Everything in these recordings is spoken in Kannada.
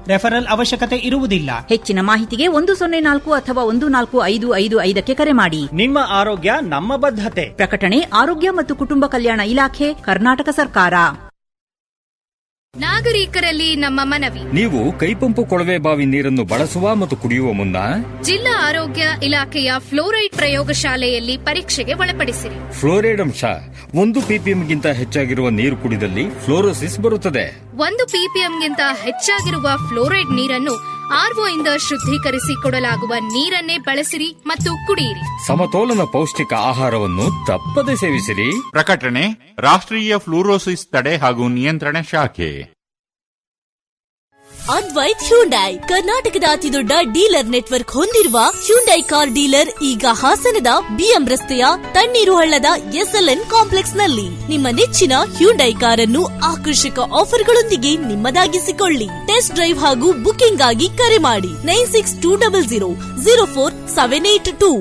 ರೆಫರಲ್ ಅವಶ್ಯಕತೆ ಇರುವುದಿಲ್ಲ ಹೆಚ್ಚಿನ ಮಾಹಿತಿಗೆ ಒಂದು ಸೊನ್ನೆ ನಾಲ್ಕು ಅಥವಾ ಒಂದು ನಾಲ್ಕು ಐದು ಐದು ಐದಕ್ಕೆ ಕರೆ ಮಾಡಿ ನಿಮ್ಮ ಆರೋಗ್ಯ ನಮ್ಮ ಬದ್ಧತೆ ಪ್ರಕಟಣೆ ಆರೋಗ್ಯ ಮತ್ತು ಕುಟುಂಬ ಕಲ್ಯಾಣ ಇಲಾಖೆ ಕರ್ನಾಟಕ ಸರ್ಕಾರ ನಾಗರಿಕರಲ್ಲಿ ನಮ್ಮ ಮನವಿ ನೀವು ಕೈಪಂಪು ಕೊಳವೆ ಬಾವಿ ನೀರನ್ನು ಬಳಸುವ ಮತ್ತು ಕುಡಿಯುವ ಮುನ್ನ ಜಿಲ್ಲಾ ಆರೋಗ್ಯ ಇಲಾಖೆಯ ಫ್ಲೋರೈಡ್ ಪ್ರಯೋಗಶಾಲೆಯಲ್ಲಿ ಪರೀಕ್ಷೆಗೆ ಒಳಪಡಿಸಿರಿ ಫ್ಲೋರೈಡ್ ಅಂಶ ಒಂದು ಪಿಪಿಎಂಗಿಂತ ಹೆಚ್ಚಾಗಿರುವ ನೀರು ಕುಡಿದಲ್ಲಿ ಫ್ಲೋರೋಸಿಸ್ ಬರುತ್ತದೆ ಒಂದು ಪಿಪಿಎಂಗಿಂತ ಹೆಚ್ಚಾಗಿರುವ ಫ್ಲೋರೈಡ್ ನೀರನ್ನು ಆರ್ಒ ಇಂದ ಶುದ್ಧೀಕರಿಸಿ ಕೊಡಲಾಗುವ ನೀರನ್ನೇ ಬಳಸಿರಿ ಮತ್ತು ಕುಡಿಯಿರಿ ಸಮತೋಲನ ಪೌಷ್ಟಿಕ ಆಹಾರವನ್ನು ತಪ್ಪದೆ ಸೇವಿಸಿರಿ ಪ್ರಕಟಣೆ ರಾಷ್ಟ್ರೀಯ ಫ್ಲೂರೋಸಿಸ್ ತಡೆ ಹಾಗೂ ನಿಯಂತ್ರಣ ಶಾಖೆ ಅದ್ವೈತ್ ಹ್ಯುಂಡೈ ಕರ್ನಾಟಕದ ಅತಿದೊಡ್ಡ ಡೀಲರ್ ನೆಟ್ವರ್ಕ್ ಹೊಂದಿರುವ ಹ್ಯುಂಡೈ ಕಾರ್ ಡೀಲರ್ ಈಗ ಹಾಸನದ ಬಿಎಂ ರಸ್ತೆಯ ತಣ್ಣೀರು ಹಳ್ಳದ ಎಸ್ಎಲ್ಎನ್ ಕಾಂಪ್ಲೆಕ್ಸ್ ನಲ್ಲಿ ನಿಮ್ಮ ನೆಚ್ಚಿನ ಹ್ಯುಂಡೈ ಕಾರನ್ನು ಆಕರ್ಷಕ ಆಫರ್ಗಳೊಂದಿಗೆ ನಿಮ್ಮದಾಗಿಸಿಕೊಳ್ಳಿ ಟೆಸ್ಟ್ ಡ್ರೈವ್ ಹಾಗೂ ಬುಕಿಂಗ್ ಆಗಿ ಕರೆ ಮಾಡಿ nine six two double zero zero four seven eight two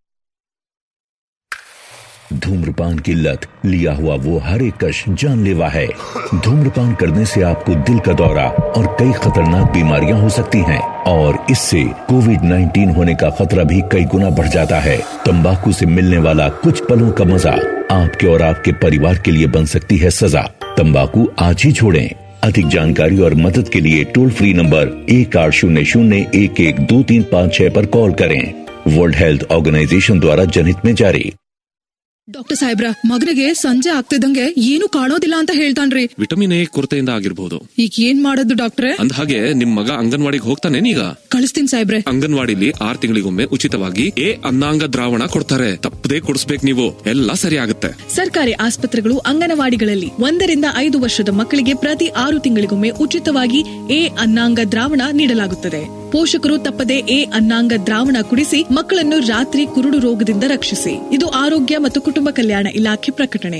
धूम्रपान की लत लिया हुआ वो हर एक कश जानलेवा है धूम्रपान करने से आपको दिल का दौरा और कई खतरनाक बीमारियां हो सकती हैं और इससे कोविड 19 होने का खतरा भी कई गुना बढ़ जाता है तंबाकू से मिलने वाला कुछ पलों का मजा आपके और आपके परिवार के लिए बन सकती है सजा तंबाकू आज ही छोड़ें अधिक जानकारी और मदद के लिए टोल फ्री नंबर एक आठ शून्य शून्य एक एक दो तीन पाँच छह पर कॉल करें वर्ल्ड हेल्थ ऑर्गेनाइजेशन द्वारा जनहित में जारी ಡಾಕ್ಟರ್ ಸಾಹೇಬ್ರ ಮಗನಿಗೆ ಸಂಜೆ ಆಗ್ತಿದ್ದಂಗೆ ಏನು ಕಾಣೋದಿಲ್ಲ ಅಂತ ಹೇಳ್ತಾನ್ರಿ ವಿಟಮಿನ್ ಎ ಕೊರತೆಯಿಂದ ಆಗಿರ್ಬೋದು ಈಗ ಏನ್ ಮಾಡೋದು ಡಾಕ್ಟ್ರೆ ಅಂದ ಹಾಗೆ ನಿಮ್ ಮಗ ಅಂಗನವಾಡಿಗೆ ಹೋಗ್ತಾನೇನೀಗ ಕಳಿಸ್ತೀನಿ ಸಾಹೇಬ್ರೆ ಅಂಗನವಾಡಿಲಿ ಆರ್ ತಿಂಗಳಿಗೊಮ್ಮೆ ಉಚಿತವಾಗಿ ಎ ಅನ್ನಾಂಗ ದ್ರಾವಣ ಕೊಡ್ತಾರೆ ತಪ್ಪದೇ ಕೊಡಿಸ್ಬೇಕು ನೀವು ಎಲ್ಲ ಸರಿ ಆಗುತ್ತೆ ಸರ್ಕಾರಿ ಆಸ್ಪತ್ರೆಗಳು ಅಂಗನವಾಡಿಗಳಲ್ಲಿ ಒಂದರಿಂದ ಐದು ವರ್ಷದ ಮಕ್ಕಳಿಗೆ ಪ್ರತಿ ಆರು ತಿಂಗಳಿಗೊಮ್ಮೆ ಉಚಿತವಾಗಿ ಎ ಅನ್ನಾಂಗ ದ್ರಾವಣ ನೀಡಲಾಗುತ್ತದೆ ಪೋಷಕರು ತಪ್ಪದೆ ಎ ಅನ್ನಾಂಗ ದ್ರಾವಣ ಕುಡಿಸಿ ಮಕ್ಕಳನ್ನು ರಾತ್ರಿ ಕುರುಡು ರೋಗದಿಂದ ರಕ್ಷಿಸಿ ಇದು ಆರೋಗ್ಯ ಮತ್ತು ಕುಟುಂಬ ಕಲ್ಯಾಣ ಇಲಾಖೆ ಪ್ರಕಟಣೆ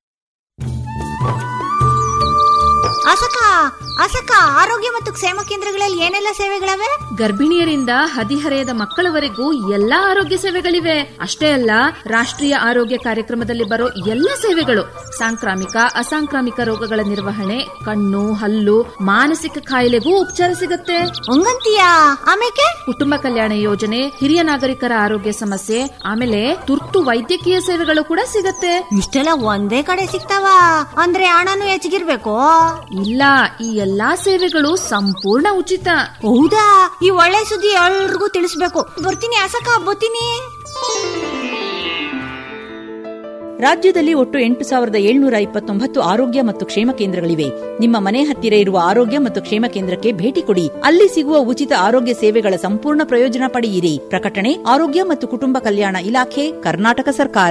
ಅಸಕ ಅಸಕ ಆರೋಗ್ಯ ಮತ್ತು ಕ್ಷೇಮ ಕೇಂದ್ರಗಳಲ್ಲಿ ಏನೆಲ್ಲ ಸೇವೆಗಳವೆ ಗರ್ಭಿಣಿಯರಿಂದ ಹದಿಹರೆಯದ ಮಕ್ಕಳವರೆಗೂ ಎಲ್ಲಾ ಆರೋಗ್ಯ ಸೇವೆಗಳಿವೆ ಅಷ್ಟೇ ಅಲ್ಲ ರಾಷ್ಟ್ರೀಯ ಆರೋಗ್ಯ ಕಾರ್ಯಕ್ರಮದಲ್ಲಿ ಬರೋ ಎಲ್ಲ ಸೇವೆಗಳು ಸಾಂಕ್ರಾಮಿಕ ಅಸಾಂಕ್ರಾಮಿಕ ರೋಗಗಳ ನಿರ್ವಹಣೆ ಕಣ್ಣು ಹಲ್ಲು ಮಾನಸಿಕ ಕಾಯಿಲೆಗೂ ಉಪಚಾರ ಸಿಗುತ್ತೆ ಹಂಗಂತೀಯಾ ಆಮೇಲೆ ಕುಟುಂಬ ಕಲ್ಯಾಣ ಯೋಜನೆ ಹಿರಿಯ ನಾಗರಿಕರ ಆರೋಗ್ಯ ಸಮಸ್ಯೆ ಆಮೇಲೆ ತುರ್ತು ವೈದ್ಯಕೀಯ ಸೇವೆಗಳು ಕೂಡ ಸಿಗತ್ತೆ ಇಷ್ಟೆಲ್ಲ ಒಂದೇ ಕಡೆ ಸಿಗ್ತಾವ ಅಂದ್ರೆ ಹಣನು ಹೆಚ್ಚಿಗಿರ್ಬೇಕು ಇಲ್ಲ ಈ ಎಲ್ಲಾ ಸೇವೆಗಳು ಸಂಪೂರ್ಣ ಉಚಿತ ಹೌದಾ ಈ ಒಳ್ಳೆ ಸುದ್ದಿ ಎಲ್ರಿಗೂ ತಿಳಿಸ್ಬೇಕು ಬರ್ತೀನಿ ಅಸಕ ಬರ್ತೀನಿ ರಾಜ್ಯದಲ್ಲಿ ಒಟ್ಟು ಎಂಟು ಸಾವಿರದ ಏಳ್ನೂರ ಇಪ್ಪತ್ತೊಂಬತ್ತು ಆರೋಗ್ಯ ಮತ್ತು ಕ್ಷೇಮ ಕೇಂದ್ರಗಳಿವೆ ನಿಮ್ಮ ಮನೆ ಹತ್ತಿರ ಇರುವ ಆರೋಗ್ಯ ಮತ್ತು ಕ್ಷೇಮ ಕೇಂದ್ರಕ್ಕೆ ಭೇಟಿ ಕೊಡಿ ಅಲ್ಲಿ ಸಿಗುವ ಉಚಿತ ಆರೋಗ್ಯ ಸೇವೆಗಳ ಸಂಪೂರ್ಣ ಪ್ರಯೋಜನ ಪಡೆಯಿರಿ ಪ್ರಕಟಣೆ ಆರೋಗ್ಯ ಮತ್ತು ಕುಟುಂಬ ಕಲ್ಯಾಣ ಇಲಾಖೆ ಕರ್ನಾಟಕ ಸರ್ಕಾರ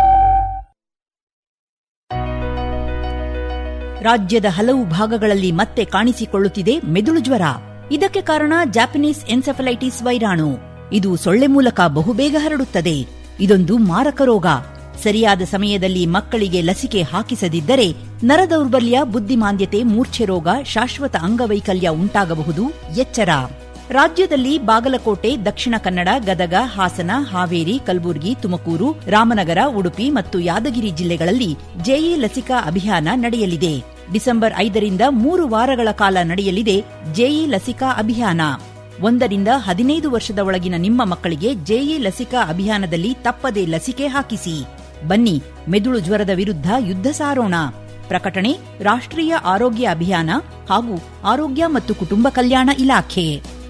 ರಾಜ್ಯದ ಹಲವು ಭಾಗಗಳಲ್ಲಿ ಮತ್ತೆ ಕಾಣಿಸಿಕೊಳ್ಳುತ್ತಿದೆ ಮೆದುಳು ಜ್ವರ ಇದಕ್ಕೆ ಕಾರಣ ಜಾಪನೀಸ್ ಎನ್ಸೆಫಲೈಟಿಸ್ ವೈರಾಣು ಇದು ಸೊಳ್ಳೆ ಮೂಲಕ ಬಹುಬೇಗ ಹರಡುತ್ತದೆ ಇದೊಂದು ಮಾರಕ ರೋಗ ಸರಿಯಾದ ಸಮಯದಲ್ಲಿ ಮಕ್ಕಳಿಗೆ ಲಸಿಕೆ ಹಾಕಿಸದಿದ್ದರೆ ನರದೌರ್ಬಲ್ಯ ಬುದ್ಧಿಮಾಂದ್ಯತೆ ಮೂರ್ಛೆ ರೋಗ ಶಾಶ್ವತ ಅಂಗವೈಕಲ್ಯ ಉಂಟಾಗಬಹುದು ಎಚ್ಚರ ರಾಜ್ಯದಲ್ಲಿ ಬಾಗಲಕೋಟೆ ದಕ್ಷಿಣ ಕನ್ನಡ ಗದಗ ಹಾಸನ ಹಾವೇರಿ ಕಲಬುರಗಿ ತುಮಕೂರು ರಾಮನಗರ ಉಡುಪಿ ಮತ್ತು ಯಾದಗಿರಿ ಜಿಲ್ಲೆಗಳಲ್ಲಿ ಜೆಇ ಲಸಿಕಾ ಅಭಿಯಾನ ನಡೆಯಲಿದೆ ಡಿಸೆಂಬರ್ ಐದರಿಂದ ಮೂರು ವಾರಗಳ ಕಾಲ ನಡೆಯಲಿದೆ ಜೆಇ ಲಸಿಕಾ ಅಭಿಯಾನ ಒಂದರಿಂದ ಹದಿನೈದು ವರ್ಷದ ಒಳಗಿನ ನಿಮ್ಮ ಮಕ್ಕಳಿಗೆ ಜೆಇ ಲಸಿಕಾ ಅಭಿಯಾನದಲ್ಲಿ ತಪ್ಪದೇ ಲಸಿಕೆ ಹಾಕಿಸಿ ಬನ್ನಿ ಮೆದುಳು ಜ್ವರದ ವಿರುದ್ಧ ಯುದ್ಧ ಸಾರೋಣ ಪ್ರಕಟಣೆ ರಾಷ್ಟ್ರೀಯ ಆರೋಗ್ಯ ಅಭಿಯಾನ ಹಾಗೂ ಆರೋಗ್ಯ ಮತ್ತು ಕುಟುಂಬ ಕಲ್ಯಾಣ ಇಲಾಖೆ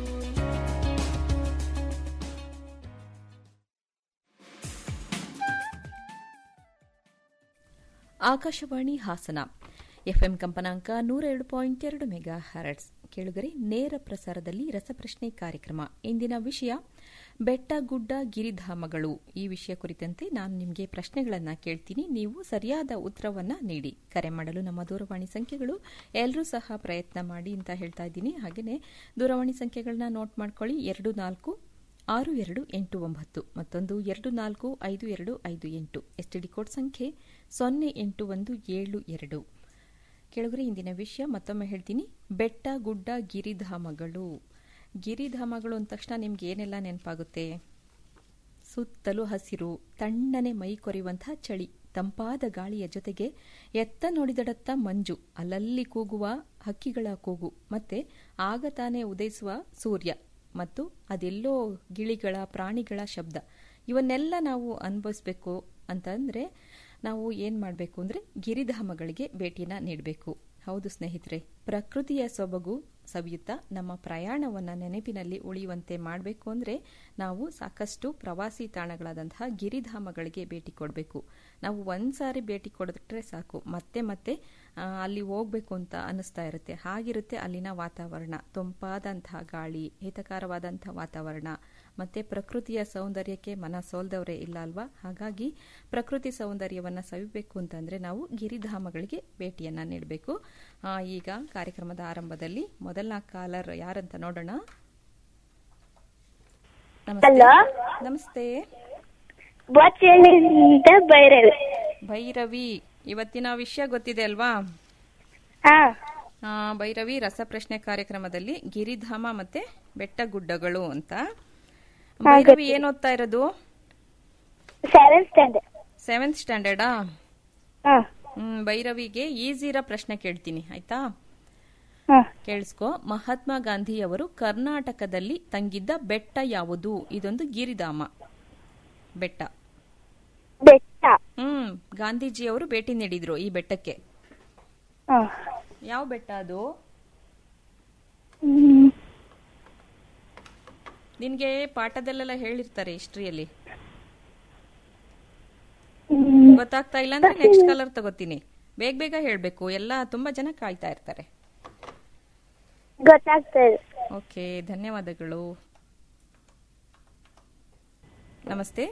ಆಕಾಶವಾಣಿ ಹಾಸನ ಎಫ್ಎಂ ಕಂಪನಾಂಕ ನೂರ ಎರಡು ಪಾಯಿಂಟ್ ಎರಡು ಮೆಗಾ ಹ್ಯಾರಟ್ಸ್ ಕೇಳುಗರೆ ನೇರ ಪ್ರಸಾರದಲ್ಲಿ ರಸಪ್ರಶ್ನೆ ಕಾರ್ಯಕ್ರಮ ಇಂದಿನ ವಿಷಯ ಬೆಟ್ಟ ಗುಡ್ಡ ಗಿರಿಧಾಮಗಳು ಈ ವಿಷಯ ಕುರಿತಂತೆ ನಾನು ನಿಮಗೆ ಪ್ರಶ್ನೆಗಳನ್ನು ಕೇಳ್ತೀನಿ ನೀವು ಸರಿಯಾದ ಉತ್ತರವನ್ನು ನೀಡಿ ಕರೆ ಮಾಡಲು ನಮ್ಮ ದೂರವಾಣಿ ಸಂಖ್ಯೆಗಳು ಎಲ್ಲರೂ ಸಹ ಪ್ರಯತ್ನ ಮಾಡಿ ಅಂತ ಹೇಳ್ತಾ ಇದ್ದೀನಿ ಹಾಗೆಯೇ ದೂರವಾಣಿ ಸಂಖ್ಯೆಗಳನ್ನ ನೋಟ್ ಮಾಡ್ಕೊಳ್ಳಿ ಎರಡು ನಾಲ್ಕು ಆರು ಎರಡು ಎಂಟು ಒಂಬತ್ತು ಮತ್ತೊಂದು ಎರಡು ನಾಲ್ಕು ಐದು ಎರಡು ಐದು ಎಂಟು ಎಸ್ಟಿಡಿ ಕೋಡ್ ಸಂಖ್ಯೆ ಸೊನ್ನೆ ಎಂಟು ಒಂದು ಏಳು ಎರಡು ಕೆಳಗರೆ ಇಂದಿನ ವಿಷಯ ಮತ್ತೊಮ್ಮೆ ಹೇಳ್ತೀನಿ ಬೆಟ್ಟ ಗುಡ್ಡ ಗಿರಿಧಾಮಗಳು ಗಿರಿಧಾಮಗಳು ಅಂದ ತಕ್ಷಣ ನಿಮ್ಗೆ ಏನೆಲ್ಲ ನೆನಪಾಗುತ್ತೆ ಸುತ್ತಲೂ ಹಸಿರು ತಣ್ಣನೆ ಮೈ ಕೊರೆಯುವಂತಹ ಚಳಿ ತಂಪಾದ ಗಾಳಿಯ ಜೊತೆಗೆ ಎತ್ತ ನೋಡಿದಡತ್ತ ಮಂಜು ಅಲ್ಲಲ್ಲಿ ಕೂಗುವ ಹಕ್ಕಿಗಳ ಕೂಗು ಮತ್ತೆ ಆಗ ತಾನೇ ಉದಯಿಸುವ ಸೂರ್ಯ ಮತ್ತು ಅದೆಲ್ಲೋ ಗಿಳಿಗಳ ಪ್ರಾಣಿಗಳ ಶಬ್ದ ಇವನ್ನೆಲ್ಲ ನಾವು ಅನುಭವಿಸ್ಬೇಕು ಅಂತಂದ್ರೆ ನಾವು ಏನ್ ಮಾಡಬೇಕು ಅಂದ್ರೆ ಗಿರಿಧಾಮಗಳಿಗೆ ಭೇಟಿನ ನೀಡಬೇಕು ಹೌದು ಸ್ನೇಹಿತರೆ ಪ್ರಕೃತಿಯ ಸೊಬಗು ಸವಿಯುತ್ತಾ ನಮ್ಮ ಪ್ರಯಾಣವನ್ನ ನೆನಪಿನಲ್ಲಿ ಉಳಿಯುವಂತೆ ಮಾಡಬೇಕು ಅಂದ್ರೆ ನಾವು ಸಾಕಷ್ಟು ಪ್ರವಾಸಿ ತಾಣಗಳಾದಂತಹ ಗಿರಿಧಾಮಗಳಿಗೆ ಭೇಟಿ ಕೊಡಬೇಕು ನಾವು ಒಂದ್ಸಾರಿ ಭೇಟಿ ಕೊಡಿದ್ರೆ ಸಾಕು ಮತ್ತೆ ಮತ್ತೆ ಆ, ಅಲ್ಲಿ ಹೋಗ್ಬೇಕು ಅಂತ ಅನಿಸ್ತಾ ಇರುತ್ತೆ ಹಾಗಿರುತ್ತೆ ಅಲ್ಲಿನ ವಾತಾವರಣ ತಂಪಾದಂತಹ ಗಾಳಿ ಹಿತಕರವಾದಂತಹ ವಾತಾವರಣ ಮತ್ತೆ ಪ್ರಕೃತಿಯ ಸೌಂದರ್ಯಕ್ಕೆ ಮನ ಸೋಲ್ದವರೇ ಇಲ್ಲ ಅಲ್ವಾ ಹಾಗಾಗಿ ಪ್ರಕೃತಿ ಸೌಂದರ್ಯವನ್ನ ಸವಿಬೇಕು ಅಂತಂದ್ರೆ ನಾವು ಗಿರಿಧಾಮಗಳಿಗೆ ಭೇಟಿಯನ್ನ ನೀಡಬೇಕು ಆ, ಈಗ ಕಾರ್ಯಕ್ರಮದ ಆರಂಭದಲ್ಲಿ ಮೊದಲನ ಕಾಲರ್ ಯಾರಂತ ನೋಡೋಣ ನಮಸ್ತೆ Hello? ನಮಸ್ತೆ ಬೊಚ್ಚಲಿಂದ ಬೈರವಿ ಭೈರವಿ ಇವತ್ತಿನ ವಿಷಯ ಗೊತ್ತಿದೆ ಅಲ್ವಾ ಹಾ ಆ, ಭೈರವಿ ರಸಪ್ರಶ್ನೆ ಕಾರ್ಯಕ್ರಮದಲ್ಲಿ ಗಿರಿಧಾಮ ಮತ್ತೆ ಬೆಟ್ಟ ಗುಡ್ಡಗಳು ಅಂತ ಹಾ, ಭೈರವಿ ಗೊತ್ತಿದೆ. ಏನ್ ಓದ್ತಾ ಇರೋದು ಸೆವೆಂತ್ ಸ್ಟ್ಯಾಂಡರ್ಡ್ ಸೆವೆಂತ್ ಸ್ಟ್ಯಾಂಡರ್ಡಾ ಹಾ ಹ್ಮ್ ಭೈರವಿಗೆ ಈಸಿರ ಪ್ರಶ್ನೆ ಕೇಳ್ತೀನಿ ಆಯ್ತಾ ಹಾ ಕೇಳಿಸ್ಕೊ ಮಹಾತ್ಮ ಗಾಂಧಿಯವರು ಕರ್ನಾಟಕದಲ್ಲಿ ತಂಗಿದ್ದ ಬೆಟ್ಟ ಯಾವುದು ಇದೊಂದು ಗಿರಿಧಾಮ ಬೆಟ್ಟ ಬೆಟ್ಟ ಹ್ಮ್ ಗಾಂಧೀಜಿಯವರು ಭೇಟಿ ನೀಡಿದ್ರು ಈ ಬೆಟ್ಟಕ್ಕೆ ಹಾ ಯಾವ ಬೆಟ್ಟ ಅದು ಹ್ಮ್. ನಿನ್ಗೆ ಪಾಠದಲ್ಲೆಲ್ಲ ಹೇಳಿರ್ತಾರೆ ಹಿಸ್ಟ್ರಿಯಲ್ಲಿ ಹ್ಮ್. ಗೊತ್ತಾಗ್ತಾ ಇಲ್ಲ ಅಂದ್ರೆ ನೆಕ್ಸ್ಟ್ ಕಲರ್ ತಗೋತೀನಿ ಬೇಗ ಬೇಗ ಹೇಳ್ಬೇಕು ಎಲ್ಲ ತುಂಬಾ ಜನ ಕಾಯ್ತಾ ಇರ್ತಾರೆ ಗೊತ್ತಾಗ್ತದೆ ಓಕೆ ಧನ್ಯವಾದಗಳು ನಮಸ್ತೆ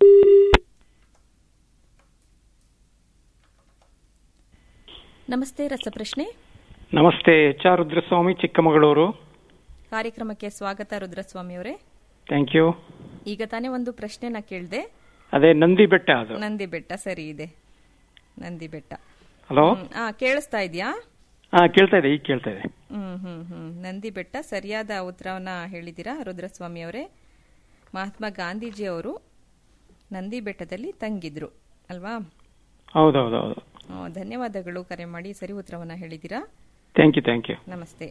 ನಮಸ್ತೆ ರಸಪ್ರಶ್ನೆ ನಮಸ್ತೆ ಎಚ್ ಆರ್ ರುದ್ರಸ್ವಾಮಿ ಚಿಕ್ಕಮಗಳೂರು ಕಾರ್ಯಕ್ರಮಕ್ಕೆ ಸ್ವಾಗತ ರುದ್ರಸ್ವಾಮಿ ಅವರೇ ಥ್ಯಾಂಕ್ ಯು ಈಗ ತಾನೇ ಒಂದು ಪ್ರಶ್ನೆನ ಕೇಳಿದೆ ಅದೇ ನಂದಿ ಬೆಟ್ಟ ಅದು ನಂದಿ ಬೆಟ್ಟ ಸರಿ ಇದೆ ನಂದಿ ಬೆಟ್ಟ ಹಲೋ ಹ್ಮ್. ಆ ಕೇಳಿಸ್ತಾ ಇದೆಯಾ ಹಾ ಕೇಳ್ತಾ ಇದೆ ಈಗ ಕೇಳ್ತಾ ಇದೆ ಹ್ಮ್ ಹ್ಮ್ ಹ್ಮ್ ನಂದಿ ಬೆಟ್ಟ ಸರಿಯಾದ ಉತ್ತರವನ್ನ ಹೇಳಿದ್ದೀರಾ ರುದ್ರಸ್ವಾಮಿ ಅವರೇ ಮಹಾತ್ಮ ಗಾಂಧೀಜಿ ಅವರು ನಂದಿ ಬೆಟ್ಟದಲ್ಲಿ ತಂಗಿದ್ರು ಅಲ್ವಾ ಹೌದೌದೌದು ಆ, ಧನ್ಯವಾದಗಳು ಕರೆ ಮಾಡಿ ಸರಿ ಉತ್ತರವನ್ನ ಹೇಳಿದ್ದೀರಾ ಥ್ಯಾಂಕ್ ಯು ಥ್ಯಾಂಕ್ ಯು ನಮಸ್ತೆ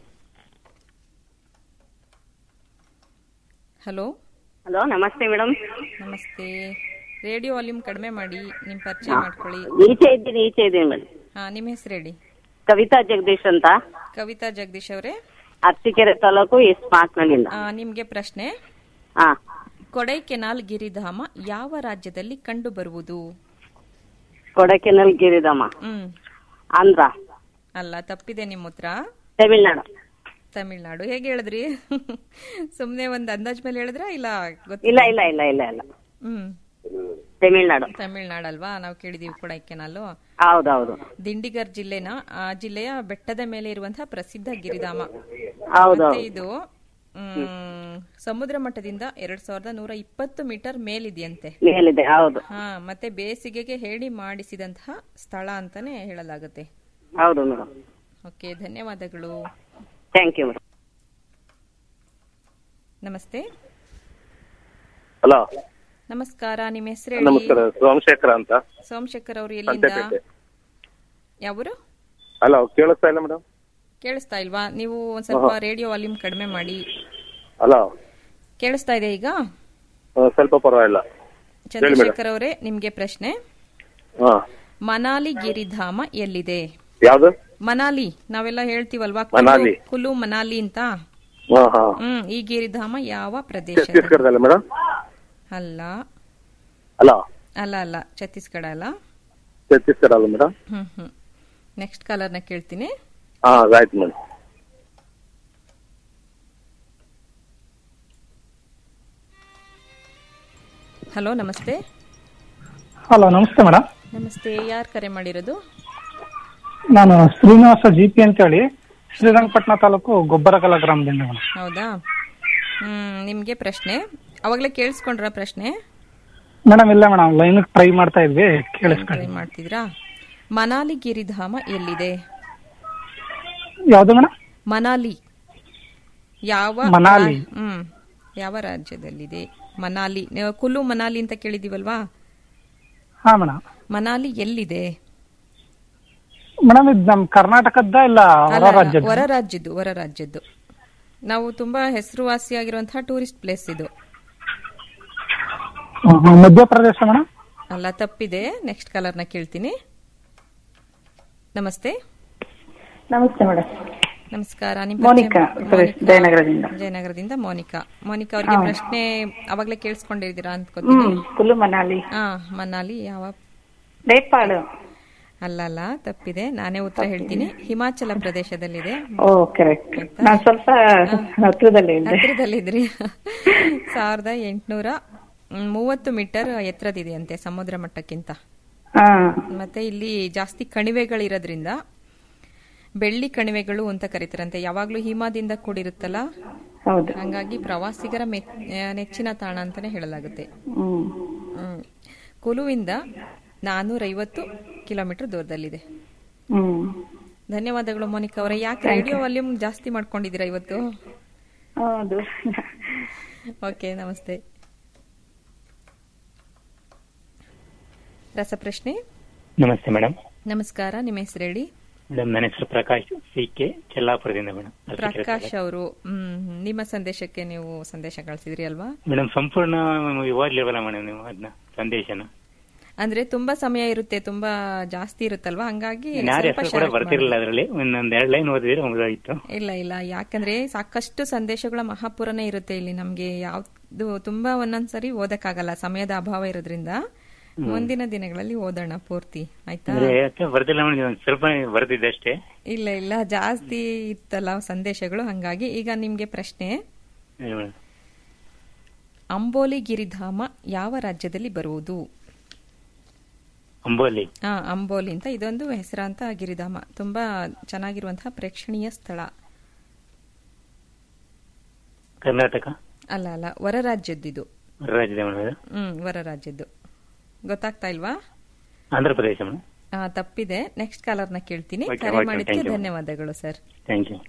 ಹಲೋ ಹಲೋ ನಮಸ್ತೆ ಮೇಡಮ್ ನಮಸ್ತೆ ರೇಡಿಯೋ ವಾಲ್ಯೂಮ್ ಕಡಿಮೆ ಮಾಡಿ ನಿಮ್ ಪರಿಚಯ ಮಾಡ್ಕೊಳ್ಳಿ ಈಚೆ ಇದ್ದೀನಿ ಈಚೆ ಇದ್ದೀನಿ ಮೇಡಮ್ ಹಾ ನಿಮ್ಮ ಹೆಸರು ಹೇಳಿ ಕವಿತಾ ಜಗದೀಶ್ ಅಂತ ಕವಿತಾ ಜಗದೀಶ್ ಅವರೇ ಅರಸೀಕೆರೆ ತಾಲೂಕು ಈಸ್ಟ್ ಮಾರ್ಕ್ನಳ್ಳಿಂದ ಆ, ನಿಮ್ಗೆ ಪ್ರಶ್ನೆ ಹಾ ಕೊಡೈಕೆನಾಲ್ ಗಿರಿಧಾಮ ಯಾವ ರಾಜ್ಯದಲ್ಲಿ ಕಂಡು ಬರುವುದು ಕೊಡಕೆನಲ್ ಗಿರಿಧಾಮ ಹ್ಮ್ ಆಂಧ್ರ ಅಲ್ಲ ತಪ್ಪಿದೆ ನಿಮ್ಮ ಉತ್ತರ ತಮಿಳ್ನಾಡು ತಮಿಳ್ನಾಡು ಹೇಗೆ ಹೇಳಿದ್ರಿ ಸುಮ್ನೆ ಒಂದ್ ಅಂದಾಜ್ ಮೇಲೆ ಹೇಳಿದ್ರ ಇಲ್ಲ ಗೊತ್ತಿಲ್ಲ ಇಲ್ಲ ಇಲ್ಲ ಇಲ್ಲ ಇಲ್ಲ ಇಲ್ಲ ಹ್ಮ್ ತಮಿಳ್ನಾಡು ತಮಿಳ್ನಾಡಲ್ವಾ ನಾವು ಕೇಳಿದೀವಿ ಕೊಡೈಕೆನಾಲು ಹೌದೌದು ದಿಂಡಿಗರ್ ಜಿಲ್ಲೆನ ಆ ಜಿಲ್ಲೆಯ ಬೆಟ್ಟದ ಮೇಲೆ ಇರುವಂತಹ ಪ್ರಸಿದ್ಧ ಗಿರಿಧಾಮ ಹೌದು. ಮತ್ತೆ ಇದು ಮ್, ಸಮುದ್ರ ಮಟ್ಟದಿಂದ ಎರಡ್ ಸಾವಿರದ ನೂರ ಇಪ್ಪತ್ತು ಮೀಟರ್ ಮೇಲಿದೆಯಂತೆ ಮೇಲಿದೆ ಹೌದು ಹಾ ಮತ್ತೆ ಬೇಸಿಗೆಗೆ ಹೇಳಿ ಮಾಡಿಸಿದಂತಹ ಸ್ಥಳ ಅಂತಾನೆ ಹೇಳಲಾಗುತ್ತೆ ಹೌದು ಮೇಡಮ್ ಓಕೆ ಧನ್ಯವಾದಗಳು ಥ್ಯಾಂಕ್ ಯು ಮೇಡಮ್ ನಮಸ್ತೆ ಹಲೋ ನಮಸ್ಕಾರ ನಿಮ್ಮ ಹೆಸರು ಹೇಳಿ ನಮಸ್ಕಾರ ಸೋಮಶೇಖರ ಅಂತ ಸೋಮಶೇಖರ್ ಅವರು ಎಲ್ಲಿಂದ ಸಂತೆಪೇಟೆ ಯಾವರು ಹಲೋ ಕೇಳಿಸ್ತಾ ಇಲ್ಲ ಮೇಡಮ್ ಕೇಳಿಸ್ತಾ ಇಲ್ವಾ ನೀವು ಒಂದ್ ಸ್ವಲ್ಪ ಆಹಾ. ರೇಡಿಯೋ ವಾಲ್ಯೂಮ್ ಕಡಿಮೆ ಮಾಡಿ ಹಲೋ ಕೇಳಿಸ್ತಾ ಇದೆ ಈಗ ಆ, ಸ್ವಲ್ಪ ಪರವಾಗಿಲ್ಲ ಹೇಳಿ ಮೇಡಮ್ ಚಂದ್ರಶೇಖರ್ ಅವರೇ ನಿಮ್ಗೆ ಪ್ರಶ್ನೆ ಹಾ ಮನಾಲಿ ಗಿರಿಧಾಮ ಎಲ್ಲಿದೆ ಯಾವ್ದು ಮನಾಲಿ ನಾವೆಲ್ಲ ಹೇಳ್ತೀವಲ್ವಾ ಕುಲು- ಮನಾಲಿ. ಕುಲು ಮನಾಲಿ ಅಂತ ಹಾ ಹಾ ಹ್ಮ್ ಈ ಗಿರಿಧಾಮ ಯಾವ ಪ್ರದೇಶ ಛತ್ತೀಸ್ಗಢದಲ್ಲ ಮೇಡಮ್ ಅಲ್ಲ ಹಲೋ ಅಲ್ಲ ಅಲ್ಲ ಛತ್ತೀಸ್ಗಢ ಅಲ್ಲ ಛತ್ತೀಸ್ಗಢ ಅಲ್ಲ ಮೇಡಮ್ ಹ್ಮ್ ಹ್ಮ್ ನೆಕ್ಸ್ಟ್ ಕಾಲರ್ನ ಕೇಳ್ತೀನಿ ಹಾ ಆಯ್ತು ಮೇಡಮ್ ಹಲೋ ನಮಸ್ತೆ ಹಲೋ ನಮಸ್ತೆ ಮೇಡಮ್ ನಮಸ್ತೆ ಯಾರು ಕರೆ ಮಾಡಿರೋದು ನಾನು ಶ್ರೀನಿವಾಸ ಜಿ ಪಿ ಅಂತೇಳಿ ಶ್ರೀರಂಗಪಟ್ಟಣ ತಾಲೂಕು ಗೊಬ್ಬರಕಲ ಗ್ರಾಮದಿಂದ ಮೇಡಮ್ ಹೌದಾ ಹ್ಮ್ ನಿಮ್ಗೆ ಪ್ರಶ್ನೆ ಅವಾಗಲೇ ಕೇಳಿಸ್ಕೊಂಡ್ರ ಪ್ರಶ್ನೆ ಮೇಡಮ್ ಇಲ್ಲ ಮೇಡಮ್ ಲೈನ್ ಟ್ರೈ ಮಾಡ್ತಾ ಇದ್ವಿ ಕೇಳಿಸ್ಕೊಳ್ಳಿ ಟ್ರೈ ಮಾಡ್ತಿದ್ರಾ ಮನಾಲಿ ಗಿರಿಧಾಮ ಎಲ್ಲಿದೆ ಯಾವ್ದು ಮೇಡಮ್ ಮನಾಲಿ ಯಾವ ಮನಾಲಿ. ಹ್ಮ್ ಯಾವ ರಾಜ್ಯದಲ್ಲಿದೆ ಮನಾಲಿ ನೀವು ಕುಲ್ಲು ಮನಾಲಿ ಅಂತ ಕೇಳಿದೀವಲ್ವಾ ಹಾ ಮೇಡಮ್ ಮನಾಲಿ ಎಲ್ಲಿದೆ ಮೇಡಮ್ ಇದು ನಮ್ ಕರ್ನಾಟಕದ ಇಲ್ಲ ಹೊರ ಅಲ್ಲ, ಅಲ್ಲ, ರಾಜ್ಯದ ಹೊರ ರಾಜ್ಯದ್ದು ಹೊರ ರಾಜ್ಯದ್ದು ನಾವು ತುಂಬಾ ಹೆಸರುವಾಸಿಯಾಗಿರುವಂತಹ ಟೂರಿಸ್ಟ್ ಪ್ಲೇಸ್ ಇದು ಹ್ಮ್, ಹ್ಮ್. ಮಧ್ಯಪ್ರದೇಶ ಮೇಡಮ್ ಅಲ್ಲ ತಪ್ಪಿದೆ ನೆಕ್ಸ್ಟ್ ಕಲರ್ನ ಕೇಳ್ತೀನಿ ನಮಸ್ತೆ ನಮಸ್ತೆ ಮೇಡಮ್ ನಮಸ್ಕಾರ ನಿಮ್ಮ ಮೋನಿಕಾ ಪರಿಚಯ- ಸುರೇಶ್ ಮೋನಿಕಾ. ಜಯನಗರದಿಂದ ಜಯನಗರದಿಂದ ಮೋನಿಕಾ ಮೋನಿಕಾ ಅವರಿಗೆ ಹಾ. ಪ್ರಶ್ನೆ ಅವಾಗ್ಲೇ ಕೇಳಿಸ್ಕೊಂಡಿದ್ದೀರಾ ಅನ್ಕೋತೀನಿ ಹ್ಮ್ ಕುಲ್ಲು ಮನಾಲಿ ಹಾ ಮನಾಲಿ ಯಾವ ನೇಪಾಳ ಅಲ್ಲ ಅಲ್ಲ ತಪ್ಪಿದೆ ನಾನೇ ಉತ್ತರ ಹೇಳ್ತೀನಿ ಹಿಮಾಚಲ ಪ್ರದೇಶದಲ್ಲಿದೆ ಓ ಕರೆಕ್ಟ್ ನಾನ್ ಸ್ವಲ್ಪ ಹತ್ರದಲ್ಲೇ ಇದ್ದೆ ಹತ್ರದಲ್ಲಿದ್ರಿ ಸಾವಿರದ ಎಂಟುನೂರ ಮೂವತ್ತು ಮೀಟರ್ ಎತ್ತರದಿದೆಯಂತೆ ಸಮುದ್ರ ಮಟ್ಟಕ್ಕಿಂತ ಹಾ ಮತ್ತೆ ಇಲ್ಲಿ ಜಾಸ್ತಿ ಕಣಿವೆಗಳಿರೋದ್ರಿಂದ ಬೆಳ್ಳಿ ಕಣಿವೆಗಳು ಅಂತ ಕರೀತಾರಂತೆ ಯಾವಾಗ್ಲೂ ಹಿಮದಿಂದ ಕೂಡಿರುತ್ತಲ್ಲ ಹೌದು ಹಂಗಾಗಿ ಪ್ರವಾಸಿಗರ ಮೆಚ್- ಆ, ನೆಚ್ಚಿನ ತಾಣ ಅಂತಾನೆ ಹೇಳಲಾಗುತ್ತೆ ಹ್ಮ್ ಹ್ಮ್. ಕುಲುವಿಂದ ನಾನೂರೈವತ್ತು ಕಿಲೋಮೀಟರ್ ದೂರದಲ್ಲಿದೆ ಹ್ಮ್ ಧನ್ಯವಾದಗಳು ಮೋನಿಕಾ ಅವರೇ ಯಾಕೆ Thank ರೇಡಿಯೋ ವಾಲ್ಯೂಮ್ ಜಾಸ್ತಿ ಮಾಡ್ಕೊಂಡಿದ್ದೀರಾ ಇವತ್ತು ಹೌದು ಓಕೆ ನಮಸ್ತೆ ರಸಪ್ರಶ್ನೆ ನಮಸ್ತೆ ಮೇಡಮ್ ನಮಸ್ಕಾರ ನಿಮ್ಮ ಹೆಸರು ಹೇಳಿ ಮೇಡಮ್ ನನ್ನ ಹೆಸರು ಪ್ರಕಾಶ್ ಸಿ ಕೆ ಚೆಲ್ಲಾಪುರದಿಂದ ಮೇಡಮ್ ಪ್ರಕಾಶ್ ಅವರು ಹ್ಮ್ ನಿಮ್ಮ ಸಂದೇಶಕ್ಕೆ ನೀವು ಸಂದೇಶ ಕಳಿಸಿದ್ರಿ ಅಲ್ವಾ ಮೇಡಮ್ ಸಂಪೂರ್ಣ ಓದ್ಲಿವಲ್ಲ ಮೇಡಮ್ ನೀವು ಅದನ್ನ ಸಂದೇಶನ ಅಂದ್ರೆ ತುಂಬಾ ಸಮಯ ಇರುತ್ತೆ ತುಂಬಾ ಜಾಸ್ತಿ ಇರುತ್ತಲ್ವಾ ಹಂಗಾಗಿ ಯಾರ ಸ್ವಲ್ಪ ಹೆಸರು ಕೂಡ short ಬರ್ತಿರ್ಲಿಲ್ಲ ಮಾಡಿ. ಅದರಲ್ಲಿ ಒಂದೊಂದ್ ಎರಡ್ ಲೈನ್ ಓದಿದ್ರೆ ಮುಗಿದೋಗಿತ್ತು ಇಲ್ಲ ಇಲ್ಲ ಯಾಕಂದ್ರೆ ಸಾಕಷ್ಟು ಸಂದೇಶಗಳ ಮಹಾಪುರನೇ ಇರುತ್ತೆ ಇಲ್ಲಿ ನಮ್ಗೆ ಯಾವ್ದು ತುಂಬಾ ಒಂದೊಂದ್ಸರಿ ಓದಕ್ಕಾಗಲ್ಲ ಸಮಯದ ಅಭಾವ ಇರೋದ್ರಿಂದ ಹ್ಮ್. ಮುಂದಿನ ದಿನಗಳಲ್ಲಿ ಓದೋಣ ಪೂರ್ತಿ ಆಯ್ತಾ ಅಂದ್ರೆ ಯಾಕೆ ಬರ್ತಿಲ್ಲ ಮೇಡಮ್ ಒಂದ್ ಸ್ವಲ್ಪ ಬರ್ತಿದ್ದೆ ಅಷ್ಟೇ ಇಲ್ಲ ಇಲ್ಲ ಜಾಸ್ತಿ ಇತ್ತಲ್ಲ ಸಂದೇಶಗಳು ಹಂಗಾಗಿ ಈಗ ನಿಮ್ಗೆ ಪ್ರಶ್ನೆ ಹೇಳಿ ಮೇಡಮ್ ಅಂಬೋಲಿ ಗಿರಿಧಾಮ ಯಾವ ರಾಜ್ಯದಲ್ಲಿ ಬರುವುದು ಅಂಬೋಲಿ ಆ ಅಂಬೋಲಿ ಅಂತ ಇದೊಂದು ಹೆಸರಾಂತ ಗಿರಿಧಾಮ ತುಂಬಾ ಚೆನ್ನಾಗಿರುವಂತಹ ಪ್ರೇಕ್ಷಣೀಯ ಸ್ಥಳ ಕರ್ನಾಟಕ ಅಲ್ಲ ಅಲ್ಲ ಹೊರ ರಾಜ್ಯದ್ದಿದು ರಾಜ್ಯದ ಮೇಡಮ್ ಇದು? ಹ್ಮ್ ಹೊರ ರಾಜ್ಯದ್ದು ಗೊತ್ತಾಗ್ತಾ ಇಲ್ವಾ ಆಂಧ್ರ ಪ್ರದೇಶ ಮೇಡಮ್ ಆ, ತಪ್ಪಿದೆ ನೆಕ್ಸ್ಟ್ ಕಾಲರ್ನ ಕೇಳ್ತೀನಿ Okay, ಕರೆ okay, ಮಾಡಿದ್ದಕ್ಕೆ thank you. ಧನ್ಯವಾದಗಳು ಸರ್ ಥ್ಯಾಂಕ್ ಯು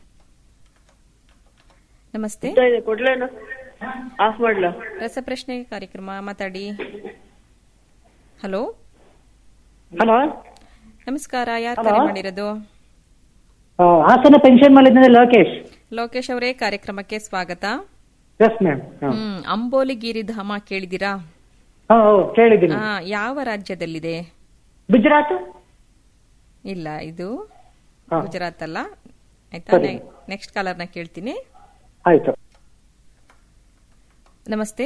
ನಮಸ್ತೆ ಕೊಡ್ಲೇನು ಆಫ್ ಮಾಡ್ಲಾ ರಸಪ್ರಶ್ನೆ ಕಾರ್ಯಕ್ರಮ ಮಾತಾಡಿ ಹಲೋ ಹಲೋ ನಮಸ್ಕಾರ ಯಾರು Hello? ಕರೆ ಮಾಡಿರೋದು ಹಾಸನ ಪೆನ್ಷನ್ ಮಾಡಿದ್ದೆ ಲೋಕೇಶ್ ಲೋಕೇಶ್ ಅವರೇ ಕಾರ್ಯಕ್ರಮಕ್ಕೆ ಸ್ವಾಗತ ಎಸ್ ಮ್ಯಾಮ್ ಹ್ಮ್ ಅಂಬೋಲಿ ಗಿರಿಧಾಮ ಕೇಳಿದಿರಾ ಕೇಳಿದ್ದೀನಿ ಆ, ಯಾವ ರಾಜ್ಯದಲ್ಲಿದೆ ಗುಜರಾತ್ ಇಲ್ಲ ಇದು ಹಾ. ಗುಜರಾತ್ ಅಲ್ಲ ಆಯ್ತಾ ಸರಿ. ನೆಕ್ಸ್ಟ್ ಕಾಲರ್ನ ಕೇಳ್ತೀನಿ ಆಯ್ತು ನಮಸ್ತೆ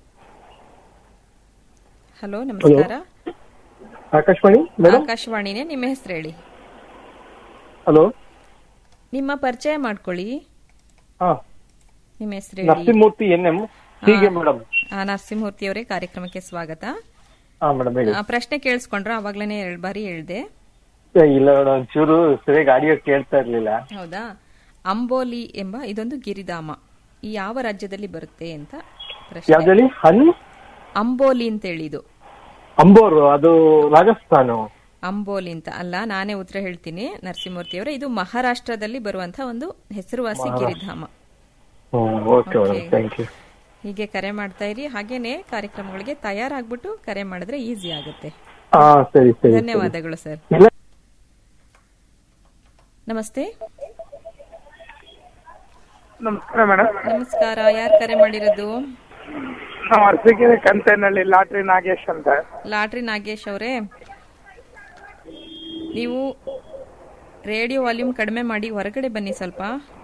ಹಲೋ ನಮಸ್ಕಾರ ಆಕಾಶವಾಣಿ ಮೇಡಮ್ ಆಕಾಶವಾಣಿನೇ ನಿಮ್ಮ ಹೆಸರು ಹೇಳಿ ಹಲೋ ನಿಮ್ಮ ಪರಿಚಯ ಮಾಡ್ಕೊಳ್ಳಿ ಹಾ ನಿಮ್ಮ ಹೆಸರು ಹೇಳಿ ನರಸಿಂಹಮೂರ್ತಿ ಎನ್ ಎಂ ಹೀಗೆ ಮೇಡಮ್ ಆ, ನರಸಿಂಹಮೂರ್ತಿ ಅವರೇ ಕಾರ್ಯಕ್ರಮಕ್ಕೆ ಸ್ವಾಗತ ಹಾ ಮೇಡಮ್ ಹೇಳಿ ಆ, ಪ್ರಶ್ನೆ ಕೇಳಿಸ್ಕೊಂಡ್ರ ಅವಾಗ್ಲೇನೆ ಎರಡ್ ಬಾರಿ ಹೇಳ್ದೆ ಏ, ಇಲ್ಲ ಮೇಡಮ್ ಒಂಚೂರು ಸರಿಯಾಗಿ ಆಡಿಯೋ ಕೇಳ್ತಾ ಇರ್ಲಿಲ್ಲ ಹೌದಾ ಅಂಬೋಲಿ ಎಂಬ ಇದೊಂದು ಗಿರಿಧಾಮ ಈ ಯಾವ ರಾಜ್ಯದಲ್ಲಿ ಬರುತ್ತೆ ಅಂತ ಪ್ರಶ್ನೆ ಯಾವ್ದಲ್ಲಿ ಹನ್ ಅಂಬೋಲಿ ಅಂತ ಹೇಳಿದು ಅಂಬೋರು ಅದು ರಾಜಸ್ಥಾನ ಅಂಬೋಲಿ ಅಂತ ಅಲ್ಲ ನಾನೇ ಉತ್ತರ ಹೇಳ್ತೀನಿ ನರಸಿಂಹಮೂರ್ತಿ ಅವರೇ ಇದು ಮಹಾರಾಷ್ಟ್ರದಲ್ಲಿ ಬರುವಂತಹ ಒಂದು ಹೆಸರುವಾಸಿ ಮಹಾರಾಷ್ಟ್ರ. ಗಿರಿಧಾಮ okay madam Okay. Thank you ಹೀಗೆ ಕರೆ ಮಾಡ್ತಾ ಇರಿ ಹಾಗೇನೆ ಕಾರ್ಯಕ್ರಮಗಳಿಗೆ ತಯಾರಾಗ್ಬಿಟ್ಟು ಕರೆ ಮಾಡಿದ್ರೆ ಈಸಿ ಆಗುತ್ತೆ ಹಾ ಸರಿ ಸರಿ ಸರಿ. ಧನ್ಯವಾದಗಳು ಸರ್ ಇಲ್ಲ ನಮಸ್ತೆ ನಮಸ್ಕಾರ ಮೇಡಮ್ ನಮಸ್ಕಾರ ಯಾರು ಕರೆ ಮಾಡಿರೋದು ನಾವು ಅರಸೀಕೆರೆ ಕಂತೇನಹಳ್ಳಿ ಲಾಟ್ರಿ ನಾಗೇಶ್ ಅಂತ ಲಾಟ್ರಿ ನಾಗೇಶ್ ಅವರೇ ನೀವು ರೇಡಿಯೋ ವಾಲ್ಯೂಮ್ ಕಡಿಮೆ ಮಾಡಿ ಹೊರಗಡೆ ಬನ್ನಿ ಸ್ವಲ್ಪ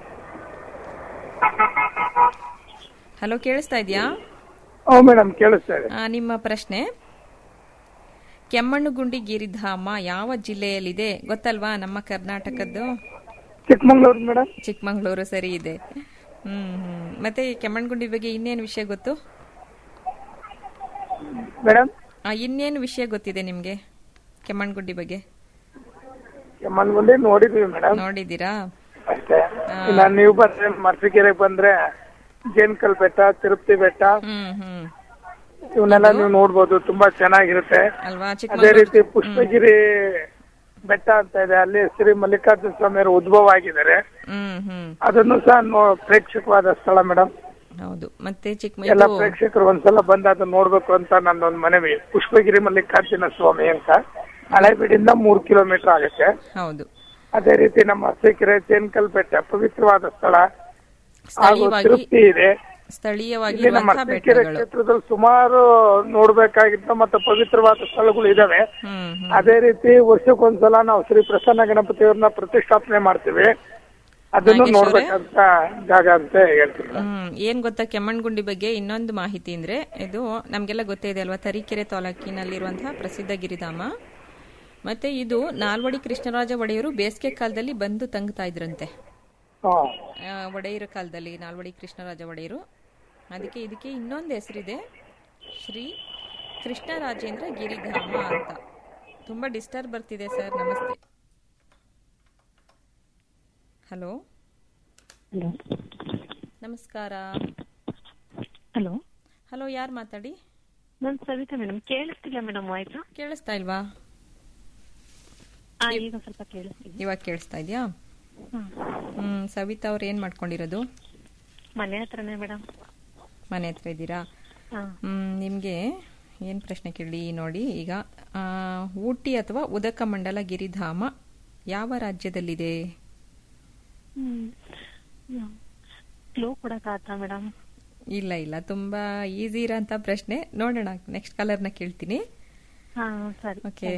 ಹಲೋ ಕೇಳಿಸ್ತಾ ಇದೆಯಾ ಓ ಮೇಡಮ್ ಕೇಳಿಸ್ತಾ ಇದೆ ಆ, ನಿಮ್ಮ ಪ್ರಶ್ನೆ ಕೆಮ್ಮಣ್ಣುಗುಂಡಿ ಗಿರಿಧಾಮ ಯಾವ ಜಿಲ್ಲೆಯಲ್ಲಿದೆ ಗೊತ್ತಲ್ವಾ ನಮ್ಮ ಕರ್ನಾಟಕದ್ದು ಚಿಕ್ಕಮಂಗ್ಳೂರು ಮೇಡಮ್ ಚಿಕ್ಕಮಂಗ್ಳೂರು ಸರಿ ಇದೆ ಹ್ಮ್ ಹ್ಮ್ ಮತ್ತೆ ಈ ಕೆಮ್ಮಣ್ಣುಗುಂಡಿ ಬಗ್ಗೆ ಇನ್ನೇನು ವಿಷಯ ಗೊತ್ತು ಮೇಡಮ್ ಆ, ಇನ್ನೇನು ವಿಷಯ ಗೊತ್ತಿದೆ ನಿಮ್ಗೆ ಕೆಮ್ಮಣ್ಣುಗುಂಡಿ ಬಗ್ಗೆ ಕೆಮ್ಮನ್ಗುಂಡಿ ನೋಡಿದ್ವಿ ಮೇಡಮ್ ನೋಡಿದ್ದೀರಾ ಅಷ್ಟೇ ಇನ್ನ ನೀವು ಬಂದ್ರೆ ಮರ್ಸಿಕೆರೆಗೆ ಬಂದ್ರೆ ಜೇನ್ಕಲ್ ಬೆಟ್ಟ ತಿರುಪತಿ ಬೆಟ್ಟ ಹ್ಮ್ ಹ್ಮ್ ಇವನ್ನೆಲ್ಲ ನೀವು ನೋಡ್ಬೋದು ತುಂಬಾ ಚೆನ್ನಾಗಿರುತ್ತೆ ಅಲ್ವಾ ಅದೇ ಚಿಕ್ಕಮಂಗ್ಳೂರು ರೀತಿ ಪುಷ್ಪಗಿರಿ ಬೆಟ್ಟ ಅಂತ ಇದೆ ಅಲ್ಲಿ ಶ್ರೀ ಮಲ್ಲಿಕಾರ್ಜುನ ಸ್ವಾಮಿಯವರು ಉದ್ಭವ ಆಗಿದ್ದಾರೆ ಹ್ಮ್ ಹ್ಮ್ ಅದನ್ನು ಸಹ ನೋ- ಪ್ರೇಕ್ಷಕವಾದ ಸ್ಥಳ ಮೇಡಮ್ ಹೌದು ಮತ್ತೆ ಚಿಕ್ಕ ಎಲ್ಲ ಇದು- ಪ್ರೇಕ್ಷಕರು ಒಂದ್ಸಲ ಬಂದು ಅದನ್ನ ನೋಡ್ಬೇಕು ಅಂತ ನನ್ನೊಂದು ಮನವಿ ಪುಷ್ಪಗಿರಿ ಮಲ್ಲಿಕಾರ್ಜುನ ಸ್ವಾಮಿ ಅಂತ ಹಳೆಬೀಡಿಂದ ಮೂರ್ ಕಿಲೋಮೀಟರ್ ಆಗುತ್ತೆ ಹೌದು ಅದೇ ರೀತಿ ನಮ್ಮ ಅರಸೀಕೆರೆ ಚೇನ್ಕಲ್ ಬೆಟ್ಟ ಪವಿತ್ರವಾದ ಸ್ಥಳ ಹಾಗೂ ಸ್ಥಳೀಯವಾಗಿ ತೃಪ್ತಿ ಇದೆ ಇಲ್ಲಿನ ಸ್ಥಳೀಯವಾಗಿರುವಂತಹ ಮರ್ತಿಕೆರೆ ಬೆಟ್ಟಗಳು ಕ್ಷೇತ್ರದಲ್ಲಿ ಸುಮಾರು ನೋಡ್ಬೇಕಾಗಿದ್ದ ಮತ್ತೆ ಪವಿತ್ರವಾದ ಸ್ಥಳಗಳು ಇದಾವೆ ಹ್ಮ್ ಹ್ಮ್. ಅದೇ ರೀತಿ ವರ್ಷಕ್ಕೊಂದ್ಸಲ ನಾವು ಶ್ರೀ ಪ್ರಸನ್ನ ಗಣಪತಿಯವ್ರನ್ನ ಪ್ರತಿಷ್ಠಾಪನೆ ಮಾಡ್ತೀವಿ ಅದನ್ನು ನಾಗೇಶ್ ಅವ್ರೆ? ನೋಡ್ಬೇಕಂತ ಜಾಗ ಅಂತ ಹೇಳ್ತೀನಿ ಹ್ಮ್ ಏನ್ ಗೊತ್ತಾ ಕೆಮ್ಮಣ್ಗುಂಡಿ ಬಗ್ಗೆ ಇನ್ನೊಂದು ಮಾಹಿತಿ ಅಂದ್ರೆ ಇದು ನಮ್ಗೆಲ್ಲ ಗೊತ್ತೇ ಇದೆ ಅಲ್ವಾ ತರೀಕೆರೆ ತಾಲೂಕಿನಲ್ಲಿರುವಂತಹ ಪ್ರಸಿದ್ಧ ಗಿರಿಧಾಮ ಮತ್ತೆ ಇದು ನಾಲ್ವಡಿ ಕೃಷ್ಣರಾಜ ಒಡೆಯರು ಬೇಸಿಗೆ ಕಾಲದಲ್ಲಿ ಬಂದು ತಂಗ್ತಾ ಇದ್ರಂತೆ ಹಾ ಆ, ಒಡೆಯರ ಕಾಲದಲ್ಲಿ ನಾಲ್ವಡಿ ಕೃಷ್ಣರಾಜ ಒಡೆಯರು ಅದಕ್ಕೆ ಇದಕ್ಕೆ ಇನ್ನೊಂದು ಹೆಸರಿದೆ ಶ್ರೀ ಕೃಷ್ಣರಾಜೇಂದ್ರ ಗಿರಿಧಾಮ ಅಂತ ತುಂಬಾ ಡಿಸ್ಟರ್ಬ್ ಬರ್ತಿದೆ ಸರ್ ನಮಸ್ತೆ ಹಲೋ ನಮಸ್ಕಾರ ಹಲೋ ಹಲೋ ಯಾರು ಮಾತಾಡಿ ನಾನು ಸವಿತಾ ಮೇಡಮ್ ಕೇಳಿಸ್ತಿಲ್ಲ ಮೇಡಮ್ ವಾಯ್ಸ್ ಕೇಳಿಸ್ತಾ ಇಲ್ವಾ ಈಗ ಸ್ವಲ್ಪ ಕೇಳಿಸ್ತಿದೆ ಇವಾಗ ಕೇಳಿಸ್ತಾ ಇದೆಯಾ ಹ್ಮ್ ಸವಿತಾ ಅವ್ರು ಏನ್ ಮಾಡ್ಕೊಂಡಿರೋದು ಮನೆ ಹತ್ರನೇ ಮೇಡಮ್ ಮನೆ ಹತ್ರ ಇದ್ದೀರಾ ಹಾ. ಹ್ಮ್ ನಿಮ್ಗೆ ಏನ್ ಪ್ರಶ್ನೆ ಕೇಳಿ ನೋಡಿ ಈಗ ಆ, ಊಟಿ ಅಥವಾ ಉದಕ ಮಂಡಲ ಗಿರಿಧಾಮ ಯಾವ ರಾಜ್ಯದಲ್ಲಿದೆ ಕ್ಲೂ ಕೊಡಕ್ಕಾಗತ್ತಾ ಮೇಡಮ್ ಇಲ್ಲ ಇಲ್ಲ ತುಂಬಾ ಈಸಿ ಇರೋಂಥ ಪ್ರಶ್ನೆ ನೋಡೋಣ ನೆಕ್ಸ್ಟ್ ಕಲರ್ನ ಕೇಳ್ತೀನಿ ಹಾ ಸರಿ ಓಕೆ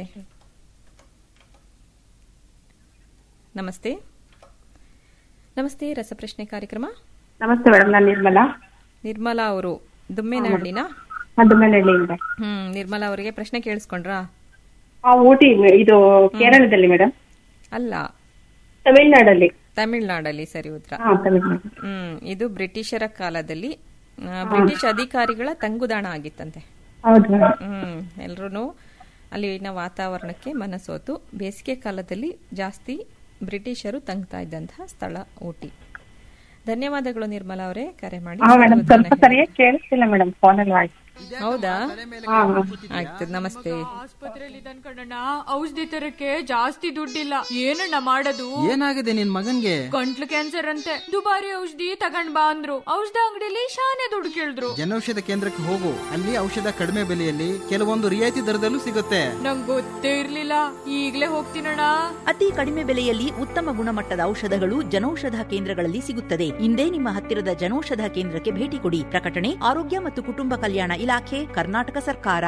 ನಮಸ್ತೆ ನಮಸ್ತೆ ರಸಪ್ರಶ್ನೆ ಕಾರ್ಯಕ್ರಮ ನಮಸ್ತೆ ಮೇಡಮ್ ನಾನು ನಿರ್ಮಲಾ ನಿರ್ಮಲಾ ಅವರು ದುಮ್ಮೇನಹಳ್ಳಿನ ಮಧುಮನಹಳ್ಳಿಯಿಂದ ಹ್ಮ್ ನಿರ್ಮಲಾ ಅವರಿಗೆ ಪ್ರಶ್ನೆ ಕೇಳಿಸ್ಕೊಂಡ್ರಾ ಆ ಊಟಿ ಇದು ಕೇರಳದಲ್ಲಿ ಮೇಡಮ್ ಅಲ್ಲ ತಮಿಳ್ನಾಡಲ್ಲಿ ತಮಿಳ್ನಾಡಲ್ಲಿ ಸರಿ ಉತ್ತರ ಹಾ ತಮಿಳ್ನಾಡು ಹ್ಮ್ ಇದು ಬ್ರಿಟಿಷರ ಕಾಲದಲ್ಲಿ ಆ, ಬ್ರಿಟಿಷ್ ಅಧಿಕಾರಿಗಳ ತಂಗುದಾಣ ಆಗಿತ್ತಂತೆ ಹೌದು ಮೇಡಮ್ ಹ್ಮ್ ಎಲ್ರೂ ಅಲ್ಲಿನ ವಾತಾವರಣಕ್ಕೆ ಮನಸೋತು ಬೇಸಿಗೆ ಕಾಲದಲ್ಲಿ ಜಾಸ್ತಿ ಬ್ರಿಟಿಷರು ತಂಗ್ತಾ ಇದ್ದಂತಹ ಸ್ಥಳ ಊಟಿ ಧನ್ಯವಾದಗಳು ನಿರ್ಮಲಾ ಅವರೇ ಕರೆ ಮಾಡಿ ಹಾ ಮೇಡಮ್ ಸ್ವಲ್ಪ ಉತ್ತರನ ಹೇಳಿ. ಸರಿಯಾಗಿ ಕೇಳಿಸ್ತಿಲ್ಲ ಮೇಡಮ್ ಫೋನಲ್ಲಿ ವಾಯ್ಸ್ ಹೌದಾ ಹಾ ಆಯ್ತು ನಮಸ್ತೆ ಆಸ್ಪತ್ರೆಯಲ್ಲಿ ಇದ್ದಾನ್ ಕಣಣ್ಣ ಔಷಧಿ ತರಕ್ಕೆ ಜಾಸ್ತಿ ದುಡ್ಡಿಲ್ಲ ಏನಣ್ಣ ಮಾಡೋದು ಏನಾಗಿದೆ ನಿನ್ ಮಗನ್ಗೆ ಗಂಟ್ಲು ಕ್ಯಾನ್ಸರ್ ಅಂತೆ ದುಬಾರಿ ಔಷಧಿ ತಗೊಂಡ್ ಬಾ ಅಂದ್ರು ಔಷಧ ಅಂಗಡಿಲಿ ಶಾನೆ ದುಡ್ಡು ಕೇಳಿದ್ರು ಜನೌಷಧ ಕೇಂದ್ರಕ್ಕೆ ಹೋಗು ಅಲ್ಲಿ ಔಷಧ ಕಡಿಮೆ ಬೆಲೆಯಲ್ಲಿ ಕೆಲವೊಂದು ರಿಯಾಯಿತಿ ದರದಲ್ಲೂ ಸಿಗುತ್ತೆ ನಂಗ್ ಗೊತ್ತೇ ಇರ್ಲಿಲ್ಲ ಈಗ್ಲೇ ಹೋಗ್ತೀನಣ್ಣ ಅತಿ ಕಡಿಮೆ ಬೆಲೆಯಲ್ಲಿ ಉತ್ತಮ ಗುಣಮಟ್ಟದ ಔಷಧಗಳು ಜನೌಷಧ ಕೇಂದ್ರಗಳಲ್ಲಿ ಸಿಗುತ್ತದೆ ಇಂದೇ ನಿಮ್ಮ ಹತ್ತಿರದ ಜನೌಷಧ ಕೇಂದ್ರಕ್ಕೆ ಭೇಟಿ ಕೊಡಿ ಪ್ರಕಟಣೆ ಆರೋಗ್ಯ ಮತ್ತು ಕುಟುಂಬ ಕಲ್ಯಾಣ ಇಲಾಖೆ ಕರ್ನಾಟಕ ಸರ್ಕಾರ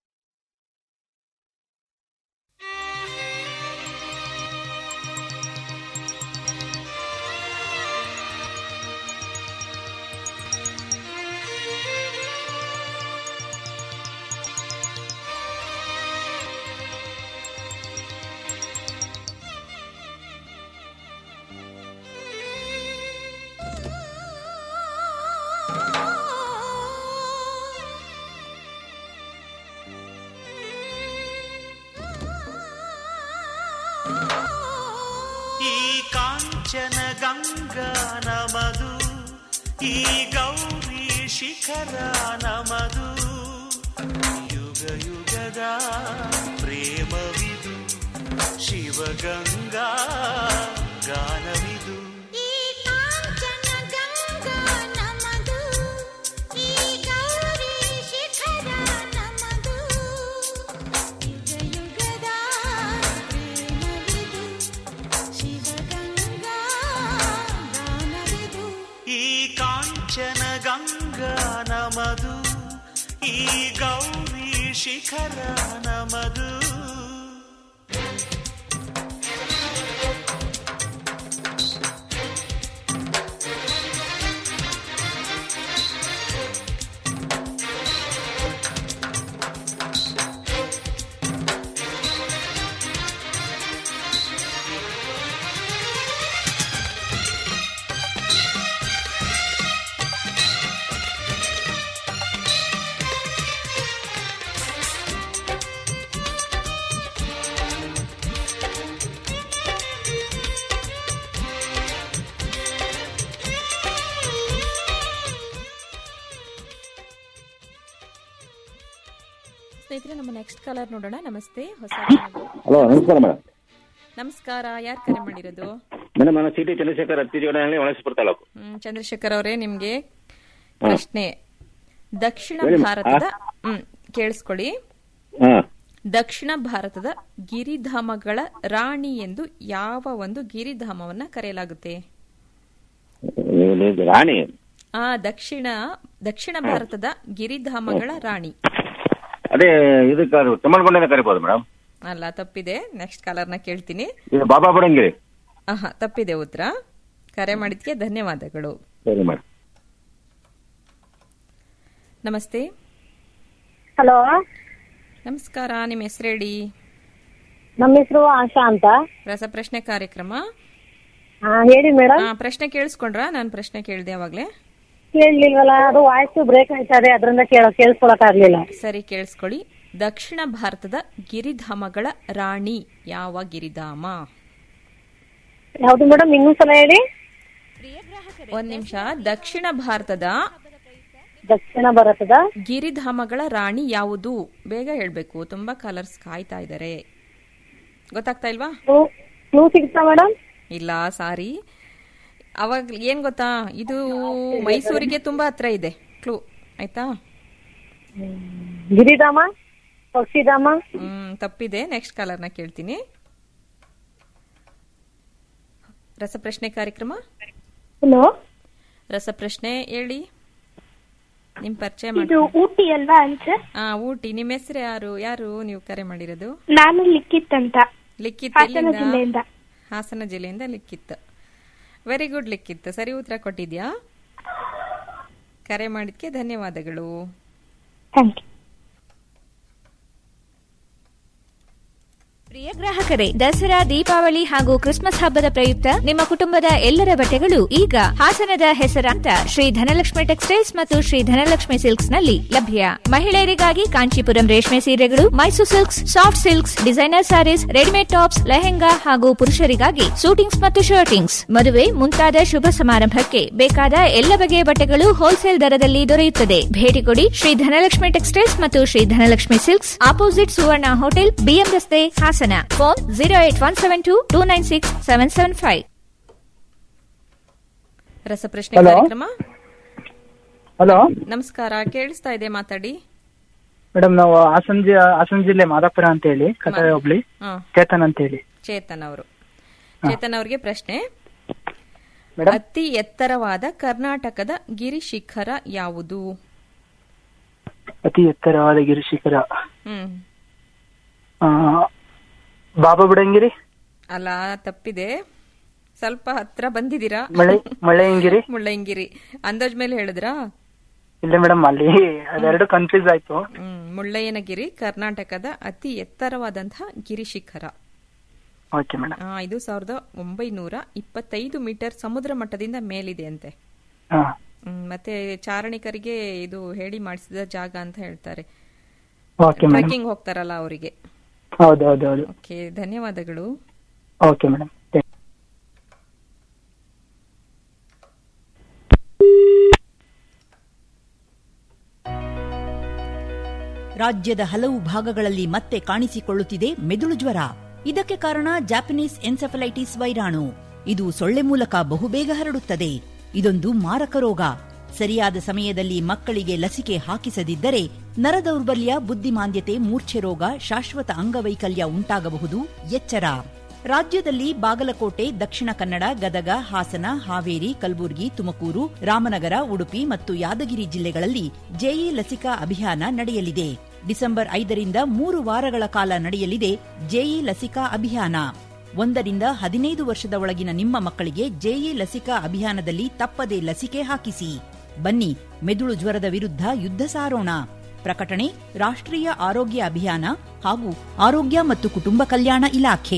ಈ ಕಾಂಚನ ಗಂಗಾ ನಮದು ಈ ಗೌರಿ ಶಿಖರ ನಮದು ಯುಗ ಯುಗದ ಪ್ರೇಮವಿದು ಶಿವಗಂಗಾ ಗಾನವಿದು ಈ ಕಾಂಚನ ಗಂಗಾ ನಮದು ಈ ಗೌರಿ ಶಿಖರ ನಮದು ಸ್ನೇಹಿತರೆ ನಮ್ಮ ನೆಕ್ಸ್ಟ್ ಕಲರ್ ನೋಡೋಣ ನಮಸ್ತೆ ಹೊಸ ಹಲೋ ನಮಸ್ಕಾರ ಮೇಡಮ್ ನಮಸ್ಕಾರ ಯಾರು ಕರೆ ಮಾಡಿರೋದು ಮೇಡಮ್ ನಾನು ಸಿಟಿ ಚಂದ್ರಶೇಖರ್ ಹತ್ತಿಜೋಡಹಳ್ಳಿ ಒಳಸಿಪುರ ತಾಲೂಕು ಹ್ಮ್, ಚಂದ್ರಶೇಖರ್ ಅವರೇ ನಿಮ್ಗೆ ಪ್ರಶ್ನೆ ದಕ್ಷಿಣ ಹೇಳಿ ಮ- ಭಾರತದ ಹ್ಮ್ ಕೇಳಿಸ್ಕೊಳ್ಳಿ ಹಾ ದಕ್ಷಿಣ ಭಾರತದ ಗಿರಿಧಾಮಗಳ ರಾಣಿ ಎಂದು ಯಾವ ಒಂದು ಗಿರಿಧಾಮವನ್ನ ಕರೆಯಲಾಗುತ್ತೆ ಇದು ರಾಣಿ ಆ ದಕ್ಷಿಣ ದಕ್ಷಿಣ ಭಾರತದ ಗಿರಿಧಾಮಗಳ ರಾಣಿ ಅದೇ ಇದಕ್ಕೆ ಅದು ತಮ್ಮನಗೊಂಡನೆ ಕರಿಬೋದು ಮೇಡಮ್ ಅಲ್ಲ ತಪ್ಪಿದೆ ನೆಕ್ಸ್ಟ್ ಕಾಲರ್ನ ಕೇಳ್ತೀನಿ ಇದು ಬಾಬಾ ಬುಡಂಗಿರಿ ಆಹಾ ತಪ್ಪಿದೆ ಉತ್ತರ ಕರೆ ಮಾಡಿದ್ಕೆ ಧನ್ಯವಾದಗಳು ಸರಿ ಮೇಡಮ್ ನಮಸ್ತೆ ಹಲೋ ನಮಸ್ಕಾರ ನಿಮ್ಮ ಹೆಸರು ಹೇಳಿ ನಮ್ಮ ಹೆಸರು ಆಶಾ ಅಂತ ರಸಪ್ರಶ್ನೆ ಕಾರ್ಯಕ್ರಮ ಹಾ ಹೇಳಿ ಮೇಡಮ್ ಆ, ಪ್ರಶ್ನೆ ಕೇಳಿಸ್ಕೊಂಡ್ರ ನಾನು ಪ್ರಶ್ನೆ ಕೇಳಿದೆ ಅವಾಗ್ಲೇ ಕೇಳಲಿಲ್ವಲ್ಲ ಅದು ವಾಯ್ಸ್ ಬ್ರೇಕ್ ಆಯ್ತದೆ ಅದರಿಂದ ಕೇಳ ಕೇಳಿಸ್ಕೊಳಕ್ ಆಗ್ಲಿಲ್ಲ ಸರಿ ಕೇಳಿಸ್ಕೊಳ್ಳಿ ದಕ್ಷಿಣ ಭಾರತದ ಗಿರಿಧಾಮಗಳ ರಾಣಿ ಯಾವ ಗಿರಿಧಾಮ ಯಾವ್ದು ಮೇಡಮ್ ಇನ್ನೊಂದ್ಸಲ ಹೇಳಿ ಒಂದ್ ನಿಮಿಷ ದಕ್ಷಿಣ ಭಾರತದ ದಕ್ಷಿಣ ಭಾರತದ ಗಿರಿಧಾಮಗಳ ರಾಣಿ ಯಾವುದು ಬೇಗ ಹೇಳ್ಬೇಕು ತುಂಬಾ ಕಲರ್ಸ್ ಕಾಯ್ತಾ ಇದ್ದಾರೆ ಗೊತ್ತಾಗ್ತಾ ಇಲ್ವಾ ಕ್ಲೂ ಸಿಗ್ತಾ ಮೇಡಮ್ ಇಲ್ಲ ಸಾರಿ ಅವಾಗ ಏನ್ ಗೊತ್ತಾ ಇದು ಮೈಸೂರಿಗೆ ತುಂಬಾ ಹತ್ರ ಇದೆ ಕ್ಲೂ ಆಯ್ತಾ ಗಿರಿಧಾಮ ಪಕ್ಷಿಧಾಮ ಹ್ಮ್ ತಪ್ಪಿದೆ ನೆಕ್ಸ್ಟ್ ಕಾಲರ್ನ ಕೇಳ್ತೀನಿ ರಸಪ್ರಶ್ನೆ ಕಾರ್ಯಕ್ರಮ ಹಲೋ ರಸಪ್ರಶ್ನೆ ಹೇಳಿ ನಿಮ್ ಪರಿಚಯ ಇದು ಮಾಡಿ ಊಟಿ ಅಲ್ವಾ ಆನ್ಸರ್ ಆ ಊಟಿ ನಿಮ್ಮ ಹೆಸರು ಯಾರು ಯಾರು ನೀವು ಕರೆ ಮಾಡಿರೋದು ನಾನು ಲಿಖಿತ್ ಅಂತ ಲಿಖಿತ್ ಹಾಸನ ಎಲ್ಲಿಂದ? ಜಿಲ್ಲೆಯಿಂದ ಹಾಸನ ಜಿಲ್ಲೆಯಿಂದ ಲಿಖಿತ್ ವೆರಿ ಗುಡ್ ಲಿಖಿತ್ ಸರಿ ಉತ್ತರ ಕೊಟ್ಟಿದ್ಯಾ ಕರೆ ಮಾಡಿದ್ಕೆ ಧನ್ಯವಾದಗಳು ಥ್ಯಾಂಕ್ ಯು ಪ್ರಿಯ ಗ್ರಾಹಕರೇ ದಸರಾ ದೀಪಾವಳಿ ಹಾಗೂ ಕ್ರಿಸ್ಮಸ್ ಹಬ್ಬದ ಪ್ರಯುಕ್ತ ನಿಮ್ಮ ಕುಟುಂಬದ ಎಲ್ಲರ ಬಟ್ಟೆಗಳು ಈಗ ಹಾಸನದ ಹೆಸರಾಂತ ಶ್ರೀ ಧನಲಕ್ಷ್ಮಿ ಟೆಕ್ಸ್ಟೈಲ್ಸ್ ಮತ್ತು ಶ್ರೀ ಧನಲಕ್ಷ್ಮಿ ಸಿಲ್ಕ್ಸ್ ನಲ್ಲಿ ಲಭ್ಯ ಮಹಿಳೆಯರಿಗಾಗಿ ಕಾಂಚೀಪುರಂ ರೇಷ್ಮೆ ಸೀರೆಗಳು Mysuru silks soft silks designer sarees readymade tops lehenga ಹಾಗೂ ಪುರುಷರಿಗಾಗಿ ಸೂಟಿಂಗ್ಸ್ ಮತ್ತು ಶರ್ಟಿಂಗ್ಸ್ ಮದುವೆ ಮುಂತಾದ ಶುಭ ಸಮಾರಂಭಕ್ಕೆ ಬೇಕಾದ ಎಲ್ಲ ಬಗೆಯ ಬಟ್ಟೆಗಳು ಹೋಲ್ಸೇಲ್ ದರದಲ್ಲಿ ದೊರೆಯುತ್ತದೆ ಭೇಟಿ ಕೊಡಿ ಶ್ರೀ ಧನಲಕ್ಷ್ಮಿ ಟೆಕ್ಸ್ಟೈಲ್ಸ್ ಮತ್ತು Shri Dhanalakshmi silks opposite Suvarna hotel BM ರಸ್ತೆ Hassan phone zero eight one seven two two nine six seven seven five ರಸಪ್ರಶ್ನೆ Hello? ಕಾರ್ಯಕ್ರಮ ಹಲೋ ನಮಸ್ಕಾರ ಕೇಳಿಸ್ತಾ ಇದೆ ಮಾತಾಡಿ ಮೇಡಮ್ ನಾವು ಹಾಸನ ಜಿ ಹಾಸನ ಜಿಲ್ಲೆ ಮಾದಾಪುರ ಅಂತ ಹೇಳಿ ಕಟಾಯ ಹೋಬ್ಳಿ ಹಾ ಚೇತನ್ ಅಂತ ಹೇಳಿ ಚೇತನ್ ಅವರು ಚೇತನ್ ಅವರಿಗೆ ಪ್ರಶ್ನೆ ಮೇಡಮ್ ಅತಿ ಎತ್ತರವಾದ ಕರ್ನಾಟಕದ ಗಿರಿ ಶಿಖರ ಯಾವುದು ಅತಿ ಎತ್ತರವಾದ ಗಿರಿಶಿಖರ ಹ್ಮ್ ಆ, ಬಾಬಾ ಬುಡಂಗಿರಿ ಅಲ್ಲ ತಪ್ಪಿದೆ ಸ್ವಲ್ಪ ಹತ್ರ ಬಂದಿದ್ದೀರಾ ಮಳೆ ಮಳೆಯಂಗಿರಿ ಮುಳ್ಳಯ್ಯನಗಿರಿ ಅಂದಾಜ್ ಮೇಲೆ ಹೇಳಿದ್ರಾ ಇಲ್ಲ ಮೇಡಮ್ ಅಲ್ಲಿ ಅದೆರಡು ಕನ್ಫ್ಯೂಸ್ ಆಯ್ತು ಹ್ಮ್ ಮುಳ್ಳಯ್ಯನಗಿರಿ ಕರ್ನಾಟಕದ ಅತಿ ಎತ್ತರವಾದಂತಹ ಗಿರಿ ಶಿಖರ ಓಕೆ ಮೇಡಮ್ ಆ, ಇದು ಸಾವಿರದ ಒಂಬೈನೂರ ಇಪ್ಪತ್ತೈದು ಮೀಟರ್ ಸಮುದ್ರ ಮಟ್ಟದಿಂದ ಮೇಲಿದೆ ಅಂತೆ ಹಾ ಹ್ಮ್, ಮತ್ತೆ ಚಾರಣಿಕರಿಗೆ ಇದು ಹೇಳಿ ಮಾಡಿಸಿದ ಜಾಗ ಅಂತ ಹೇಳ್ತಾರೆ ಓಕೆ ಮೇಡಮ್ ಟ್ರೆಕ್ಕಿಂಗ್ ಹೋಗ್ತಾರಲ್ಲ ಅವರಿಗೆ ಹೌದು ಹೌದು ಹೌದು ಓಕೆ ಧನ್ಯವಾದಗಳು ಓಕೆ ಮೇಡಮ್ ರಾಜ್ಯದ ಹಲವು ಭಾಗಗಳಲ್ಲಿ ಮತ್ತೆ ಕಾಣಿಸಿಕೊಳ್ಳುತ್ತಿದೆ ಮೆದುಳು ಜ್ವರ ಇದಕ್ಕೆ ಕಾರಣ ಜಾಪನೀಸ್ ಎನ್ಸೆಫಲೈಟಿಸ್ ವೈರಾಣು ಇದು ಸೊಳ್ಳೆ ಮೂಲಕ ಬಹುಬೇಗ ಹರಡುತ್ತದೆ ಇದೊಂದು ಮಾರಕ ರೋಗ ಸರಿಯಾದ ಸಮಯದಲ್ಲಿ ಮಕ್ಕಳಿಗೆ ಲಸಿಕೆ ಹಾಕಿಸದಿದ್ದರೆ ನರದೌರ್ಬಲ್ಯ ಬುದ್ಧಿಮಾಂದ್ಯತೆ ಮೂರ್ಛೆ ರೋಗ ಶಾಶ್ವತ ಅಂಗವೈಕಲ್ಯ ಉಂಟಾಗಬಹುದು ಎಚ್ಚರ ರಾಜ್ಯದಲ್ಲಿ ಬಾಗಲಕೋಟೆ ದಕ್ಷಿಣ ಕನ್ನಡ ಗದಗ ಹಾಸನ ಹಾವೇರಿ ಕಲಬುರಗಿ ತುಮಕೂರು ರಾಮನಗರ ಉಡುಪಿ ಮತ್ತು ಯಾದಗಿರಿ ಜಿಲ್ಲೆಗಳಲ್ಲಿ ಜೆಇ ಲಸಿಕಾ ಅಭಿಯಾನ ನಡೆಯಲಿದೆ ಡಿಸೆಂಬರ್ ಐದರಿಂದ ಮೂರು ವಾರಗಳ ಕಾಲ ನಡೆಯಲಿದೆ ಜೆಇ ಲಸಿಕಾ ಅಭಿಯಾನ ಒಂದರಿಂದ ಹದಿನೈದು ವರ್ಷದ ಒಳಗಿನ ನಿಮ್ಮ ಮಕ್ಕಳಿಗೆ ಜೆಇ ಲಸಿಕಾ ಅಭಿಯಾನದಲ್ಲಿ ತಪ್ಪದೇ ಲಸಿಕೆ ಹಾಕಿಸಿ ಬನ್ನಿ ಮೆದುಳು ಜ್ವರದ ವಿರುದ್ಧ ಯುದ್ಧ ಸಾರೋಣ ಪ್ರಕಟಣೆ ರಾಷ್ಟ್ರೀಯ ಆರೋಗ್ಯ ಅಭಿಯಾನ ಹಾಗೂ ಆರೋಗ್ಯ ಮತ್ತು ಕುಟುಂಬ ಕಲ್ಯಾಣ ಇಲಾಖೆ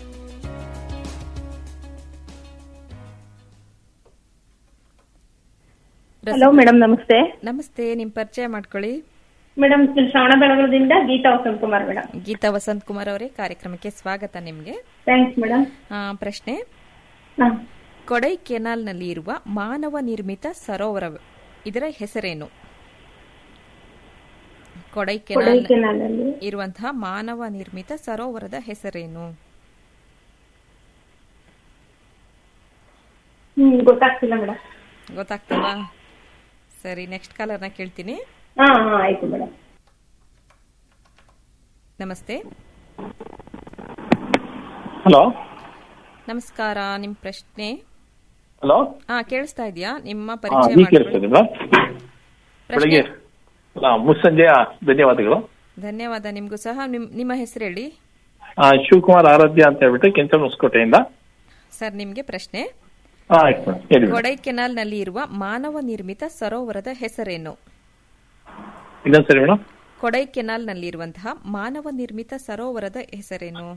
ಹಲೋ ಮೇಡಮ್ ನಮಸ್ತೆ ನಮಸ್ತೆ ನಿಮ್ ಪರಿಚಯ ಮಾಡ್ಕೊಳ್ಳಿ ಮೇಡಮ್ ಶ್ರವಣ ಬೆಳಗುಳದಿಂದ ಗೀತಾ ವಸಂತ್ ಕುಮಾರ್ ಮೇಡಮ್ ಗೀತಾ ವಸಂತ್ ಕುಮಾರ್ ಅವರೇ ಕಾರ್ಯಕ್ರಮಕ್ಕೆ ಸ್ವಾಗತ ನಿಮ್ಗೆ ಥ್ಯಾಂಕ್ಸ್ ಮೇಡಮ್ ಆ, ಪ್ರಶ್ನೆ ಹಾ. ಕೊಡೈ ಕೆನಾಲ್ನಲ್ಲಿ ಇರುವ ಮಾನವ ನಿರ್ಮಿತ ಸರೋವರ ಇದರ ಹೆಸರೇನು ಕೊಡೈ ಕೆನಾಲ್ ಕೊಡೈಕೆನಾಲಲ್ಲಿ ಇರುವಂತಹ ಮಾನವ ನಿರ್ಮಿತ ಸರೋವರದ ಹೆಸರೇನು ಹ್ಮ್ ಗೊತ್ತಾಗ್ತಿಲ್ಲ ಮೇಡಮ್ ಗೊತ್ತಾಗ್ತದಾ ಸರಿ ನೆಕ್ಸ್ಟ್ ಕಾಲರ್ನ ಕೇಳ್ತೀನಿ ಹಾ ಹಾ ಆಯ್ತು ಮೇಡಮ್ ನಮಸ್ತೆ ಹಲೋ ನಮಸ್ಕಾರ ನಿಮ್ ಪ್ರಶ್ನೆ ಹಲೋ ಹಾ ಕೇಳಿಸ್ತಾ ಇದೆಯಾ ನಿಮ್ಮ ಹಾ ಪರಿಚಯ ಈಗ ಮಾಡ್ಕೊಳ್ಳಿ. ಕೇಳಿಸ್ತಿದೆ ಮೇಡಮ್ ಬೆಳಗ್ಗೆ ಹಾ, ಮುಸ್ಸಂಜೆಯ ಧನ್ಯವಾದಗಳು ಧನ್ಯವಾದ ನಿಮ್ಗೂ ಸಹ ನಿಮ್- ನಿಮ್ಮ ಹೆಸರು ಹೇಳಿ ಆ, ಶಿವಕುಮಾರ್ ಆರಾಧ್ಯ ಅಂತ ಹೇಳ್ಬಿಟ್ಟು ಕೆಂಚಲ್ ಹೊಸಕೋಟೆಯಿಂದ ಸರ್ ನಿಮ್ಗೆ ಪ್ರಶ್ನೆ ಹಾ ಆಯ್ತು ಮೇಡಮ್ ಹೇಳಿ ಮೇಡಮ್ ಕೊಡೈಕೆನಾಲ್ನಲ್ಲಿ ಇರುವ ಮಾನವ ನಿರ್ಮಿತ ಸರೋವರದ ಹೆಸರೇನು ಇನ್ನೊಂದ್ಸರಿ ಮೇಡಮ್ ಕೊಡೈಕೆನಾಲ್ನಲ್ಲಿರುವಂತಹ ಮಾನವ ನಿರ್ಮಿತ ಸರೋವರದ ಹೆಸರೇನು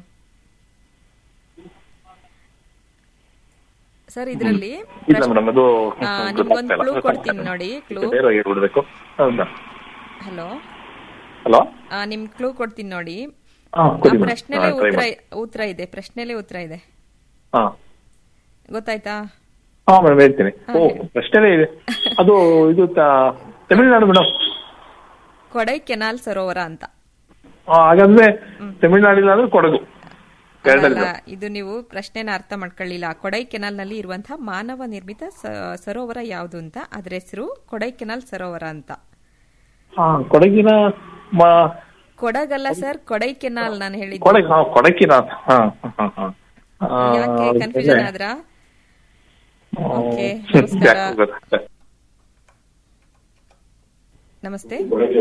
ಸರ್ ಇದರಲ್ಲಿ ಇಲ್ಲ ಮೇಡಮ್ ಅದು ನಿಮ್ಗೊಂದು ಕ್ಲೂ ಕೊಡ್ತೀನಿ ನೋಡಿ ಕ್ಲೂ ಬೇರೆ ಹೇಳ್ಬಿಡ್ಬೇಕು ಹೌದಾ ಹಲೋ ಹಲೋ ನಿಮ್ ಕ್ಲೂ ಕೊಡ್ತೀನಿ ನೋಡಿ ಹಾ ಆ ಕೊಡಿ ಮೇಡಮ್ ಪ್ರಶ್ನೆಲೇ ಹಾ, try ಉತ್ತರ ಮಾಡಿ. ಉತ್ತರ ಇದೆ ಪ್ರಶ್ನೆಲೇ ಉತ್ತರ ಇದೆ ಹಾ ಗೊತ್ತಾಯ್ತಾ ಹಾ ಮೇಡಮ್ ಹೇಳ್ತೀನಿ ಓ ಪ್ರಶ್ನೆನೇ ಇದೆ ಅದು ಇದು ತ- ತಮಿಳ್ನಾಡು ಮೇಡಮ್ ಕೊಡೈಕೆನಾಲ್ ಸರೋವರ ಅಂತ ಹಾಗಾದ್ರೆ ತಮಿಳ್ನಾಡಿಲ್ಲ ಅಂದ್ರೆ ಕೊಡಗು ಎರಡಲ್ಲಿ ಅಲ್ಲ ಇದು ನೀವು ಪ್ರಶ್ನೆನ ಅರ್ಥ ಮಾಡ್ಕೊಳ್ಳಿಲ್ಲ ಕೊಡೈಕೆನಾಲ್ನಲ್ಲಿ ಇರುವಂತಹ ಮಾನವ ನಿರ್ಮಿತ ಸ- ಸರೋವರ ಯಾವುದು ಅಂತ ಅದ್ರ ಹೆಸರು ಕೊಡೈಕೆನಾಲ್ ಸರೋವರ ಅಂತ ಹಾ ಕೊಡಗಿನ ಮ- ಕೊಡಗಲ್ಲ ಸರ್ ಕೊಡೈಕೆನಾಲ್ ನಾನು ಹೇಳಿದ್ದು ಕೊಡಗು ಹಾ ಕೊಡಗಿನ ಹಾ ಹಾ ಹಾ ಆ, ಯಾಕೆ ಅದಕ್ಕೆ- ಕನ್ಫ್ಯೂಷನ್ ಆದ್ರ ಆ, ಓಕೆ ಯಾಕೆ ನಮಸ್ಕಾರ ಗೊತ್ತಾಗ್ತಾ ಇಲ್ಲ. ನಮಸ್ತೆ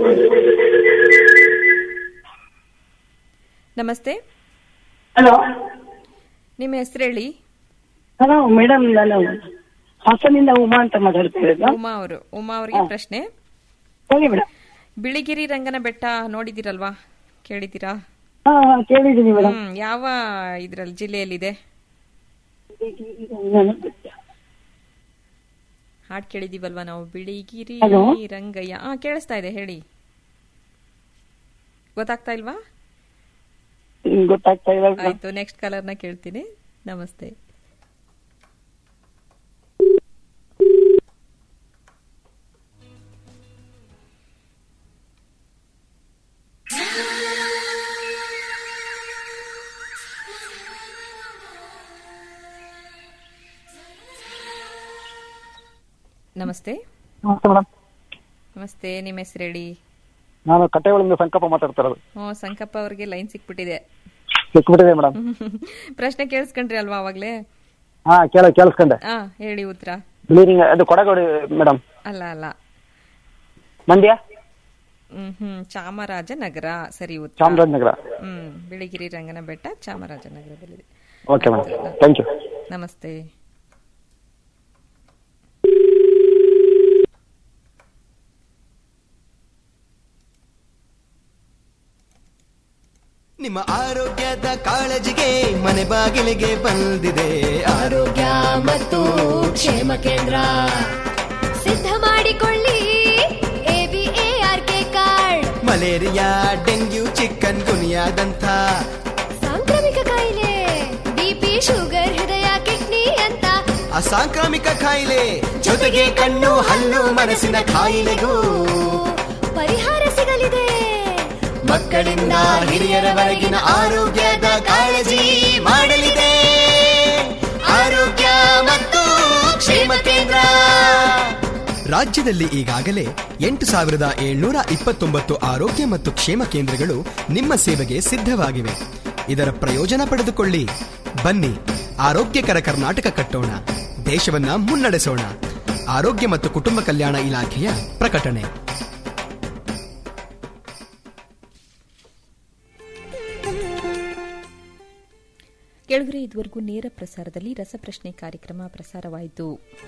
ನಮಸ್ತೆ ಹಲೋ ನಿಮ್ಮ ಹೆಸರು ಹೇಳಿ ಹಲೋ ಮೇಡಮ್ ನಾನು ಹಾಸನಿಂದ ಉಮಾ ಅಂತ ಮಾತಾಡ್ತಾ ಇರೋದು ಉಮಾ ಅವರು ಉಮಾ ಅವರಿಗೆ ಪ್ರಶ್ನೆ ಹೇಳಿ ಮೇಡಮ್ ಬಿಳಿಗಿರಿ ರಂಗನ ಬೆಟ್ಟ ನೋಡಿದಿರಲ್ವಾ ಕೇಳಿದ್ದೀರಾ ಹಾ ಹಾ, ಕೇಳಿದ್ದೀನಿ ಮೇಡಮ್ ಹ್ಮ್ ಯಾವ ಇದ್ರಲ್ಲಿ ಜಿಲ್ಲೆಯಲ್ಲಿದೆ ಹಾಡ್ ಕೇಳಿದೀವಲ್ವಾ ನಾವು ಬಿಳಿಗಿರಿ Hello? ರಂಗಯ್ಯ ಹಾ ಕೇಳಿಸ್ತಾ ಇದೆ ಹೇಳಿ ಗೊತ್ತಾಗ್ತಾ ಇಲ್ವಾ ಹ್ಮ್, ಗೊತ್ತಾಗ್ತಾ ಇಲ್ಲ ಮೇಡಮ್. ಆಯ್ತು ನೆಕ್ಸ್ಟ್ ಕಲರ್ನ ಕೇಳ್ತೀನಿ ನಮಸ್ತೆ ನಮಸ್ತೆ ನಮಸ್ತೆ ಮೇಡಮ್ ನಮಸ್ತೆ ನಿಮ್ಮ ಹೆಸರು ಹೇಳಿ ನಾನು ಕಟ್ಟೆಗಳಿಂದ ಸಂಕಲ್ಪ ಮಾತಾಡ್ತಾ ಇರೋದು ಹ್ಞೂ ಸಂಕಪ್ಪ ಅವ್ರಿಗೆ ಲೈನ್ ಸಿಕ್ಬಿಟ್ಟಿದೆ ಸಿಕ್ಬಿಟ್ಟಿದೆ ಮೇಡಮ್ ಪ್ರಶ್ನೆ ಕೇಳಿಸ್ಕೊಂಡ್ರಿ ಅಲ್ವಾ ಅವಾಗ್ಲೇ ಹಾ ಕೇಳ ಕೇಳಿಸ್ಕೊಂಡೆ ಹಾ ಹೇಳಿ ಉತ್ತರ ಬಿಳಿರಿಂಗ ಅದು ಕೊಡಗೋಡಿ ಮೇಡಮ್ ಅಲ್ಲ ಅಲ್ಲ ಮಂಡ್ಯ ಹ್ಮ್ ಹ್ಮ್ ಚಾಮರಾಜನಗರ ಸರಿ ಉತ್ತರ ಚಾಮರಾಜನಗರ ಹ್ಮ್ ಬಿಳಿಗಿರಿ ರಂಗನ ಬೆಟ್ಟ ಚಾಮರಾಜನಗರದಲ್ಲಿದೆ ಓಕೆ ಮೇಡಮ್ ಥ್ಯಾಂಕ್ ಯು ನಮಸ್ತೆ ನಿಮ್ಮ ಆರೋಗ್ಯದ ಕಾಳಜಿಗೆ ಮನೆ ಬಾಗಿಲಿಗೆ ಬಂದಿದೆ ಆರೋಗ್ಯ ಮತ್ತು ಕ್ಷೇಮ ಕೇಂದ್ರ ಸಿದ್ಧ ಮಾಡಿಕೊಳ್ಳಿ ಎಬಿಎಆರ್ಕೆ ಕಾರ್ಡ್ ಮಲೇರಿಯಾ ಡೆಂಗ್ಯೂ ಚಿಕನ್ ಗುನಿಯಾದಂಥ ಸಾಂಕ್ರಾಮಿಕ ಕಾಯಿಲೆ ಬಿಪಿ ಶುಗರ್ ಹೃದಯ ಕಿಡ್ನಿ ಅಂತ ಅಸಾಂಕ್ರಾಮಿಕ ಕಾಯಿಲೆ ಜೊತೆಗೆ ಕಣ್ಣು ಹಲ್ಲು ಮನಸ್ಸಿನ ಕಾಯಿಲೆಗೂ ಪರಿಹಾರ ಸಿಗಲಿದೆ ಮಕ್ಕಳಿಂದ ಹಿರಿಯರವರೆಗಿನ ಆರೋಗ್ಯದ ಕಾಳಜಿ ಮಾಡಲಿದೆ ಆರೋಗ್ಯ ಮತ್ತು ಕ್ಷೇಮ ಕೇಂದ್ರ ರಾಜ್ಯದಲ್ಲಿ ಈಗಾಗಲೇ ಎಂಟು ಸಾವಿರದ ಏಳ್ನೂರ ಇಪ್ಪತ್ತೊಂಬತ್ತು ಆರೋಗ್ಯ ಮತ್ತು ಕ್ಷೇಮ ಕೇಂದ್ರಗಳು ನಿಮ್ಮ ಸೇವೆಗೆ ಸಿದ್ಧವಾಗಿವೆ ಇದರ ಪ್ರಯೋಜನ ಪಡೆದುಕೊಳ್ಳಿ ಬನ್ನಿ ಆರೋಗ್ಯಕರ ಕರ್ನಾಟಕ ಕಟ್ಟೋಣ ದೇಶವನ್ನ ಮುನ್ನಡೆಸೋಣ ಆರೋಗ್ಯ ಮತ್ತು ಕುಟುಂಬ ಕಲ್ಯಾಣ ಇಲಾಖೆಯ ಪ್ರಕಟಣೆ ಕೆಳಗರೆ ಇದುವರೆಗೂ ನೇರ ಪ್ರಸಾರದಲ್ಲಿ ರಸಪ್ರಶ್ನೆ ಕಾರ್ಯಕ್ರಮ ಪ್ರಸಾರವಾಯಿತು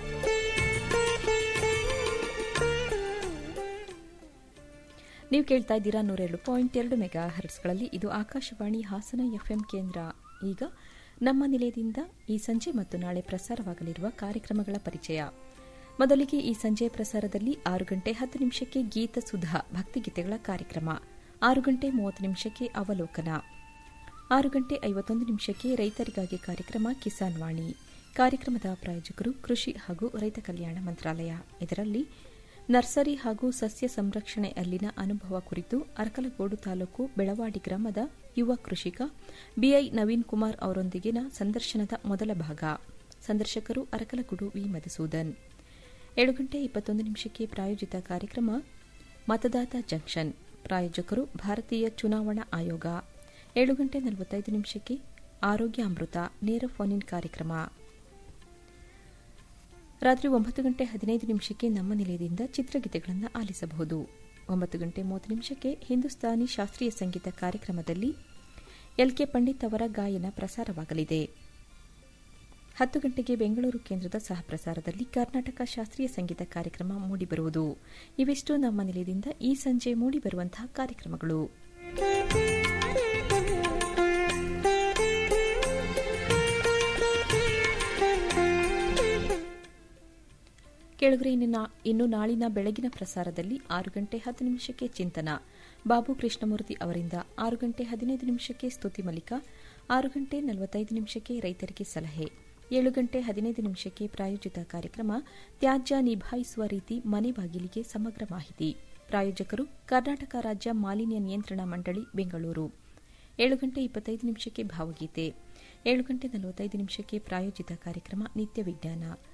ನೀವು ಕೇಳ್ತಾ ಇದ್ದೀರಾ ನೂರೇಳು ಪಾಯಿಂಟ್ ಎರಡು ಮೆಗಾ ಹರ್ಟ್ಸ್ಗಳಲ್ಲಿ ಇದು ಆಕಾಶವಾಣಿ ಹಾಸನ ಎಫ್ಎಂ ಕೇಂದ್ರ ಈಗ ನಮ್ಮ ನಿಲಯದಿಂದ ಈ ಸಂಜೆ ಮತ್ತು ನಾಳೆ ಪ್ರಸಾರವಾಗಲಿರುವ ಕಾರ್ಯಕ್ರಮಗಳ ಪರಿಚಯ ಮೊದಲಿಗೆ ಈ ಸಂಜೆ ಪ್ರಸಾರದಲ್ಲಿ ಆರು ಗಂಟೆ ಹತ್ತು ನಿಮಿಷಕ್ಕೆ ಗೀತ ಸುಧಾ ಭಕ್ತಿಗೀತೆಗಳ ಕಾರ್ಯಕ್ರಮ ಆರು ಗಂಟೆ ಮೂವತ್ತು ನಿಮಿಷಕ್ಕೆ ಅವಲೋಕನ ಆರು ಗಂಟೆ ಐವತ್ತೊಂದು ನಿಮಿಷಕ್ಕೆ ರೈತರಿಗಾಗಿ ಕಾರ್ಯಕ್ರಮ ಕಿಸಾನ್ ವಾಣಿ ಕಾರ್ಯಕ್ರಮದ ಪ್ರಾಯೋಜಕರು ಕೃಷಿ ಹಾಗೂ ರೈತ ಕಲ್ಯಾಣ ಮಂತ್ರಾಲಯ ಇದರಲ್ಲಿ ನರ್ಸರಿ ಹಾಗೂ ಸಸ್ಯ ಸಂರಕ್ಷಣೆ ಅಲ್ಲಿನ ಅನುಭವ ಕುರಿತು ಅರಕಲಗೋಡು ತಾಲೂಕು ಬೆಳವಾಡಿ ಗ್ರಾಮದ ಯುವ ಕೃಷಿಕ ಬಿಐ ನವೀನ್ ಕುಮಾರ್ ಅವರೊಂದಿಗಿನ ಸಂದರ್ಶನದ ಮೊದಲ ಭಾಗ ಸಂದರ್ಶಕರು ಅರಕಲಗೂಡು ವಿ ಮಧುಸೂದನ್ ಏಳು ಗಂಟೆ ಇಪ್ಪತ್ತೊಂದು ನಿಮಿಷಕ್ಕೆ ಪ್ರಾಯೋಜಿತ ಕಾರ್ಯಕ್ರಮ ಮತದಾತ ಜಂಕ್ಷನ್ ಪ್ರಾಯೋಜಕರು ಭಾರತೀಯ ಚುನಾವಣಾ ಆಯೋಗ ಏಳು ಗಂಟೆ ನಲವತ್ತೈದು ನಿಮಿಷಕ್ಕೆ ಆರೋಗ್ಯ ಅಮೃತ ನೇರ ಫೋನ್ ಇನ್ ಕಾರ್ಯಕ್ರಮ ರಾತ್ರಿ ಒಂಬತ್ತು ಗಂಟೆ ಹದಿನೈದು ನಿಮಿಷಕ್ಕೆ ನಮ್ಮ ನಿಲಯದಿಂದ ಚಿತ್ರಗೀತೆಗಳನ್ನು ಆಲಿಸಬಹುದು ಒಂಬತ್ತು ಗಂಟೆ ಮೂವತ್ತು ನಿಮಿಷಕ್ಕೆ ಹಿಂದೂಸ್ತಾನಿ ಶಾಸ್ತ್ರೀಯ ಸಂಗೀತ ಕಾರ್ಯಕ್ರಮದಲ್ಲಿ ಎಲ್ಕೆ ಪಂಡಿತ್ ಅವರ ಗಾಯನ ಪ್ರಸಾರವಾಗಲಿದೆ ಹತ್ತು ಗಂಟೆಗೆ ಬೆಂಗಳೂರು ಕೇಂದ್ರದ ಸಹಪ್ರಸಾರದಲ್ಲಿ ಕರ್ನಾಟಕ ಶಾಸ್ತ್ರೀಯ ಸಂಗೀತ ಕಾರ್ಯಕ್ರಮ ಮೂಡಿಬರುವುದು ಇವಿಷ್ಟು ನಮ್ಮ ನಿಲಯದಿಂದ ಈ ಸಂಜೆ ಮೂಡಿಬರುವಂತಹ ಕಾರ್ಯಕ್ರಮಗಳು ಕೇಳುಗರೆ ಇನ್ನು ನಾಳಿನ ಬೆಳಗಿನ ಪ್ರಸಾರದಲ್ಲಿ ಆರು ಗಂಟೆ ಹತ್ತು ನಿಮಿಷಕ್ಕೆ ಚಿಂತನ ಬಾಬು ಕೃಷ್ಣಮೂರ್ತಿ ಅವರಿಂದ ಆರು ಗಂಟೆ ಹದಿನೈದು ನಿಮಿಷಕ್ಕೆ ಸ್ತುತಿ ಮಲ್ಲಿಕ ಆರು ಗಂಟೆ ನಲವತ್ತೈದು ನಿಮಿಷಕ್ಕೆ ರೈತರಿಗೆ ಸಲಹೆ ಏಳು ಗಂಟೆ ಹದಿನೈದು ನಿಮಿಷಕ್ಕೆ ಪ್ರಾಯೋಜಿತ ಕಾರ್ಯಕ್ರಮ ತ್ಯಾಜ್ಯ ನಿಭಾಯಿಸುವ ರೀತಿ ಮನೆ ಬಾಗಿಲಿಗೆ ಸಮಗ್ರ ಮಾಹಿತಿ ಪ್ರಾಯೋಜಕರು ಕರ್ನಾಟಕ ರಾಜ್ಯ ಮಾಲಿನ್ಯ ನಿಯಂತ್ರಣ ಮಂಡಳಿ ಬೆಂಗಳೂರು ಏಳು ಗಂಟೆ ಇಪ್ಪತ್ತೈದು ನಿಮಿಷಕ್ಕೆ ಭಾವಗೀತೆ ಏಳು ಗಂಟೆ ನಲವತ್ತೈದು ನಿಮಿಷಕ್ಕೆ ಪ್ರಾಯೋಜಿತ ಕಾರ್ಯಕ್ರಮ ನಿತ್ಯ ವಿಜ್ಞಾನ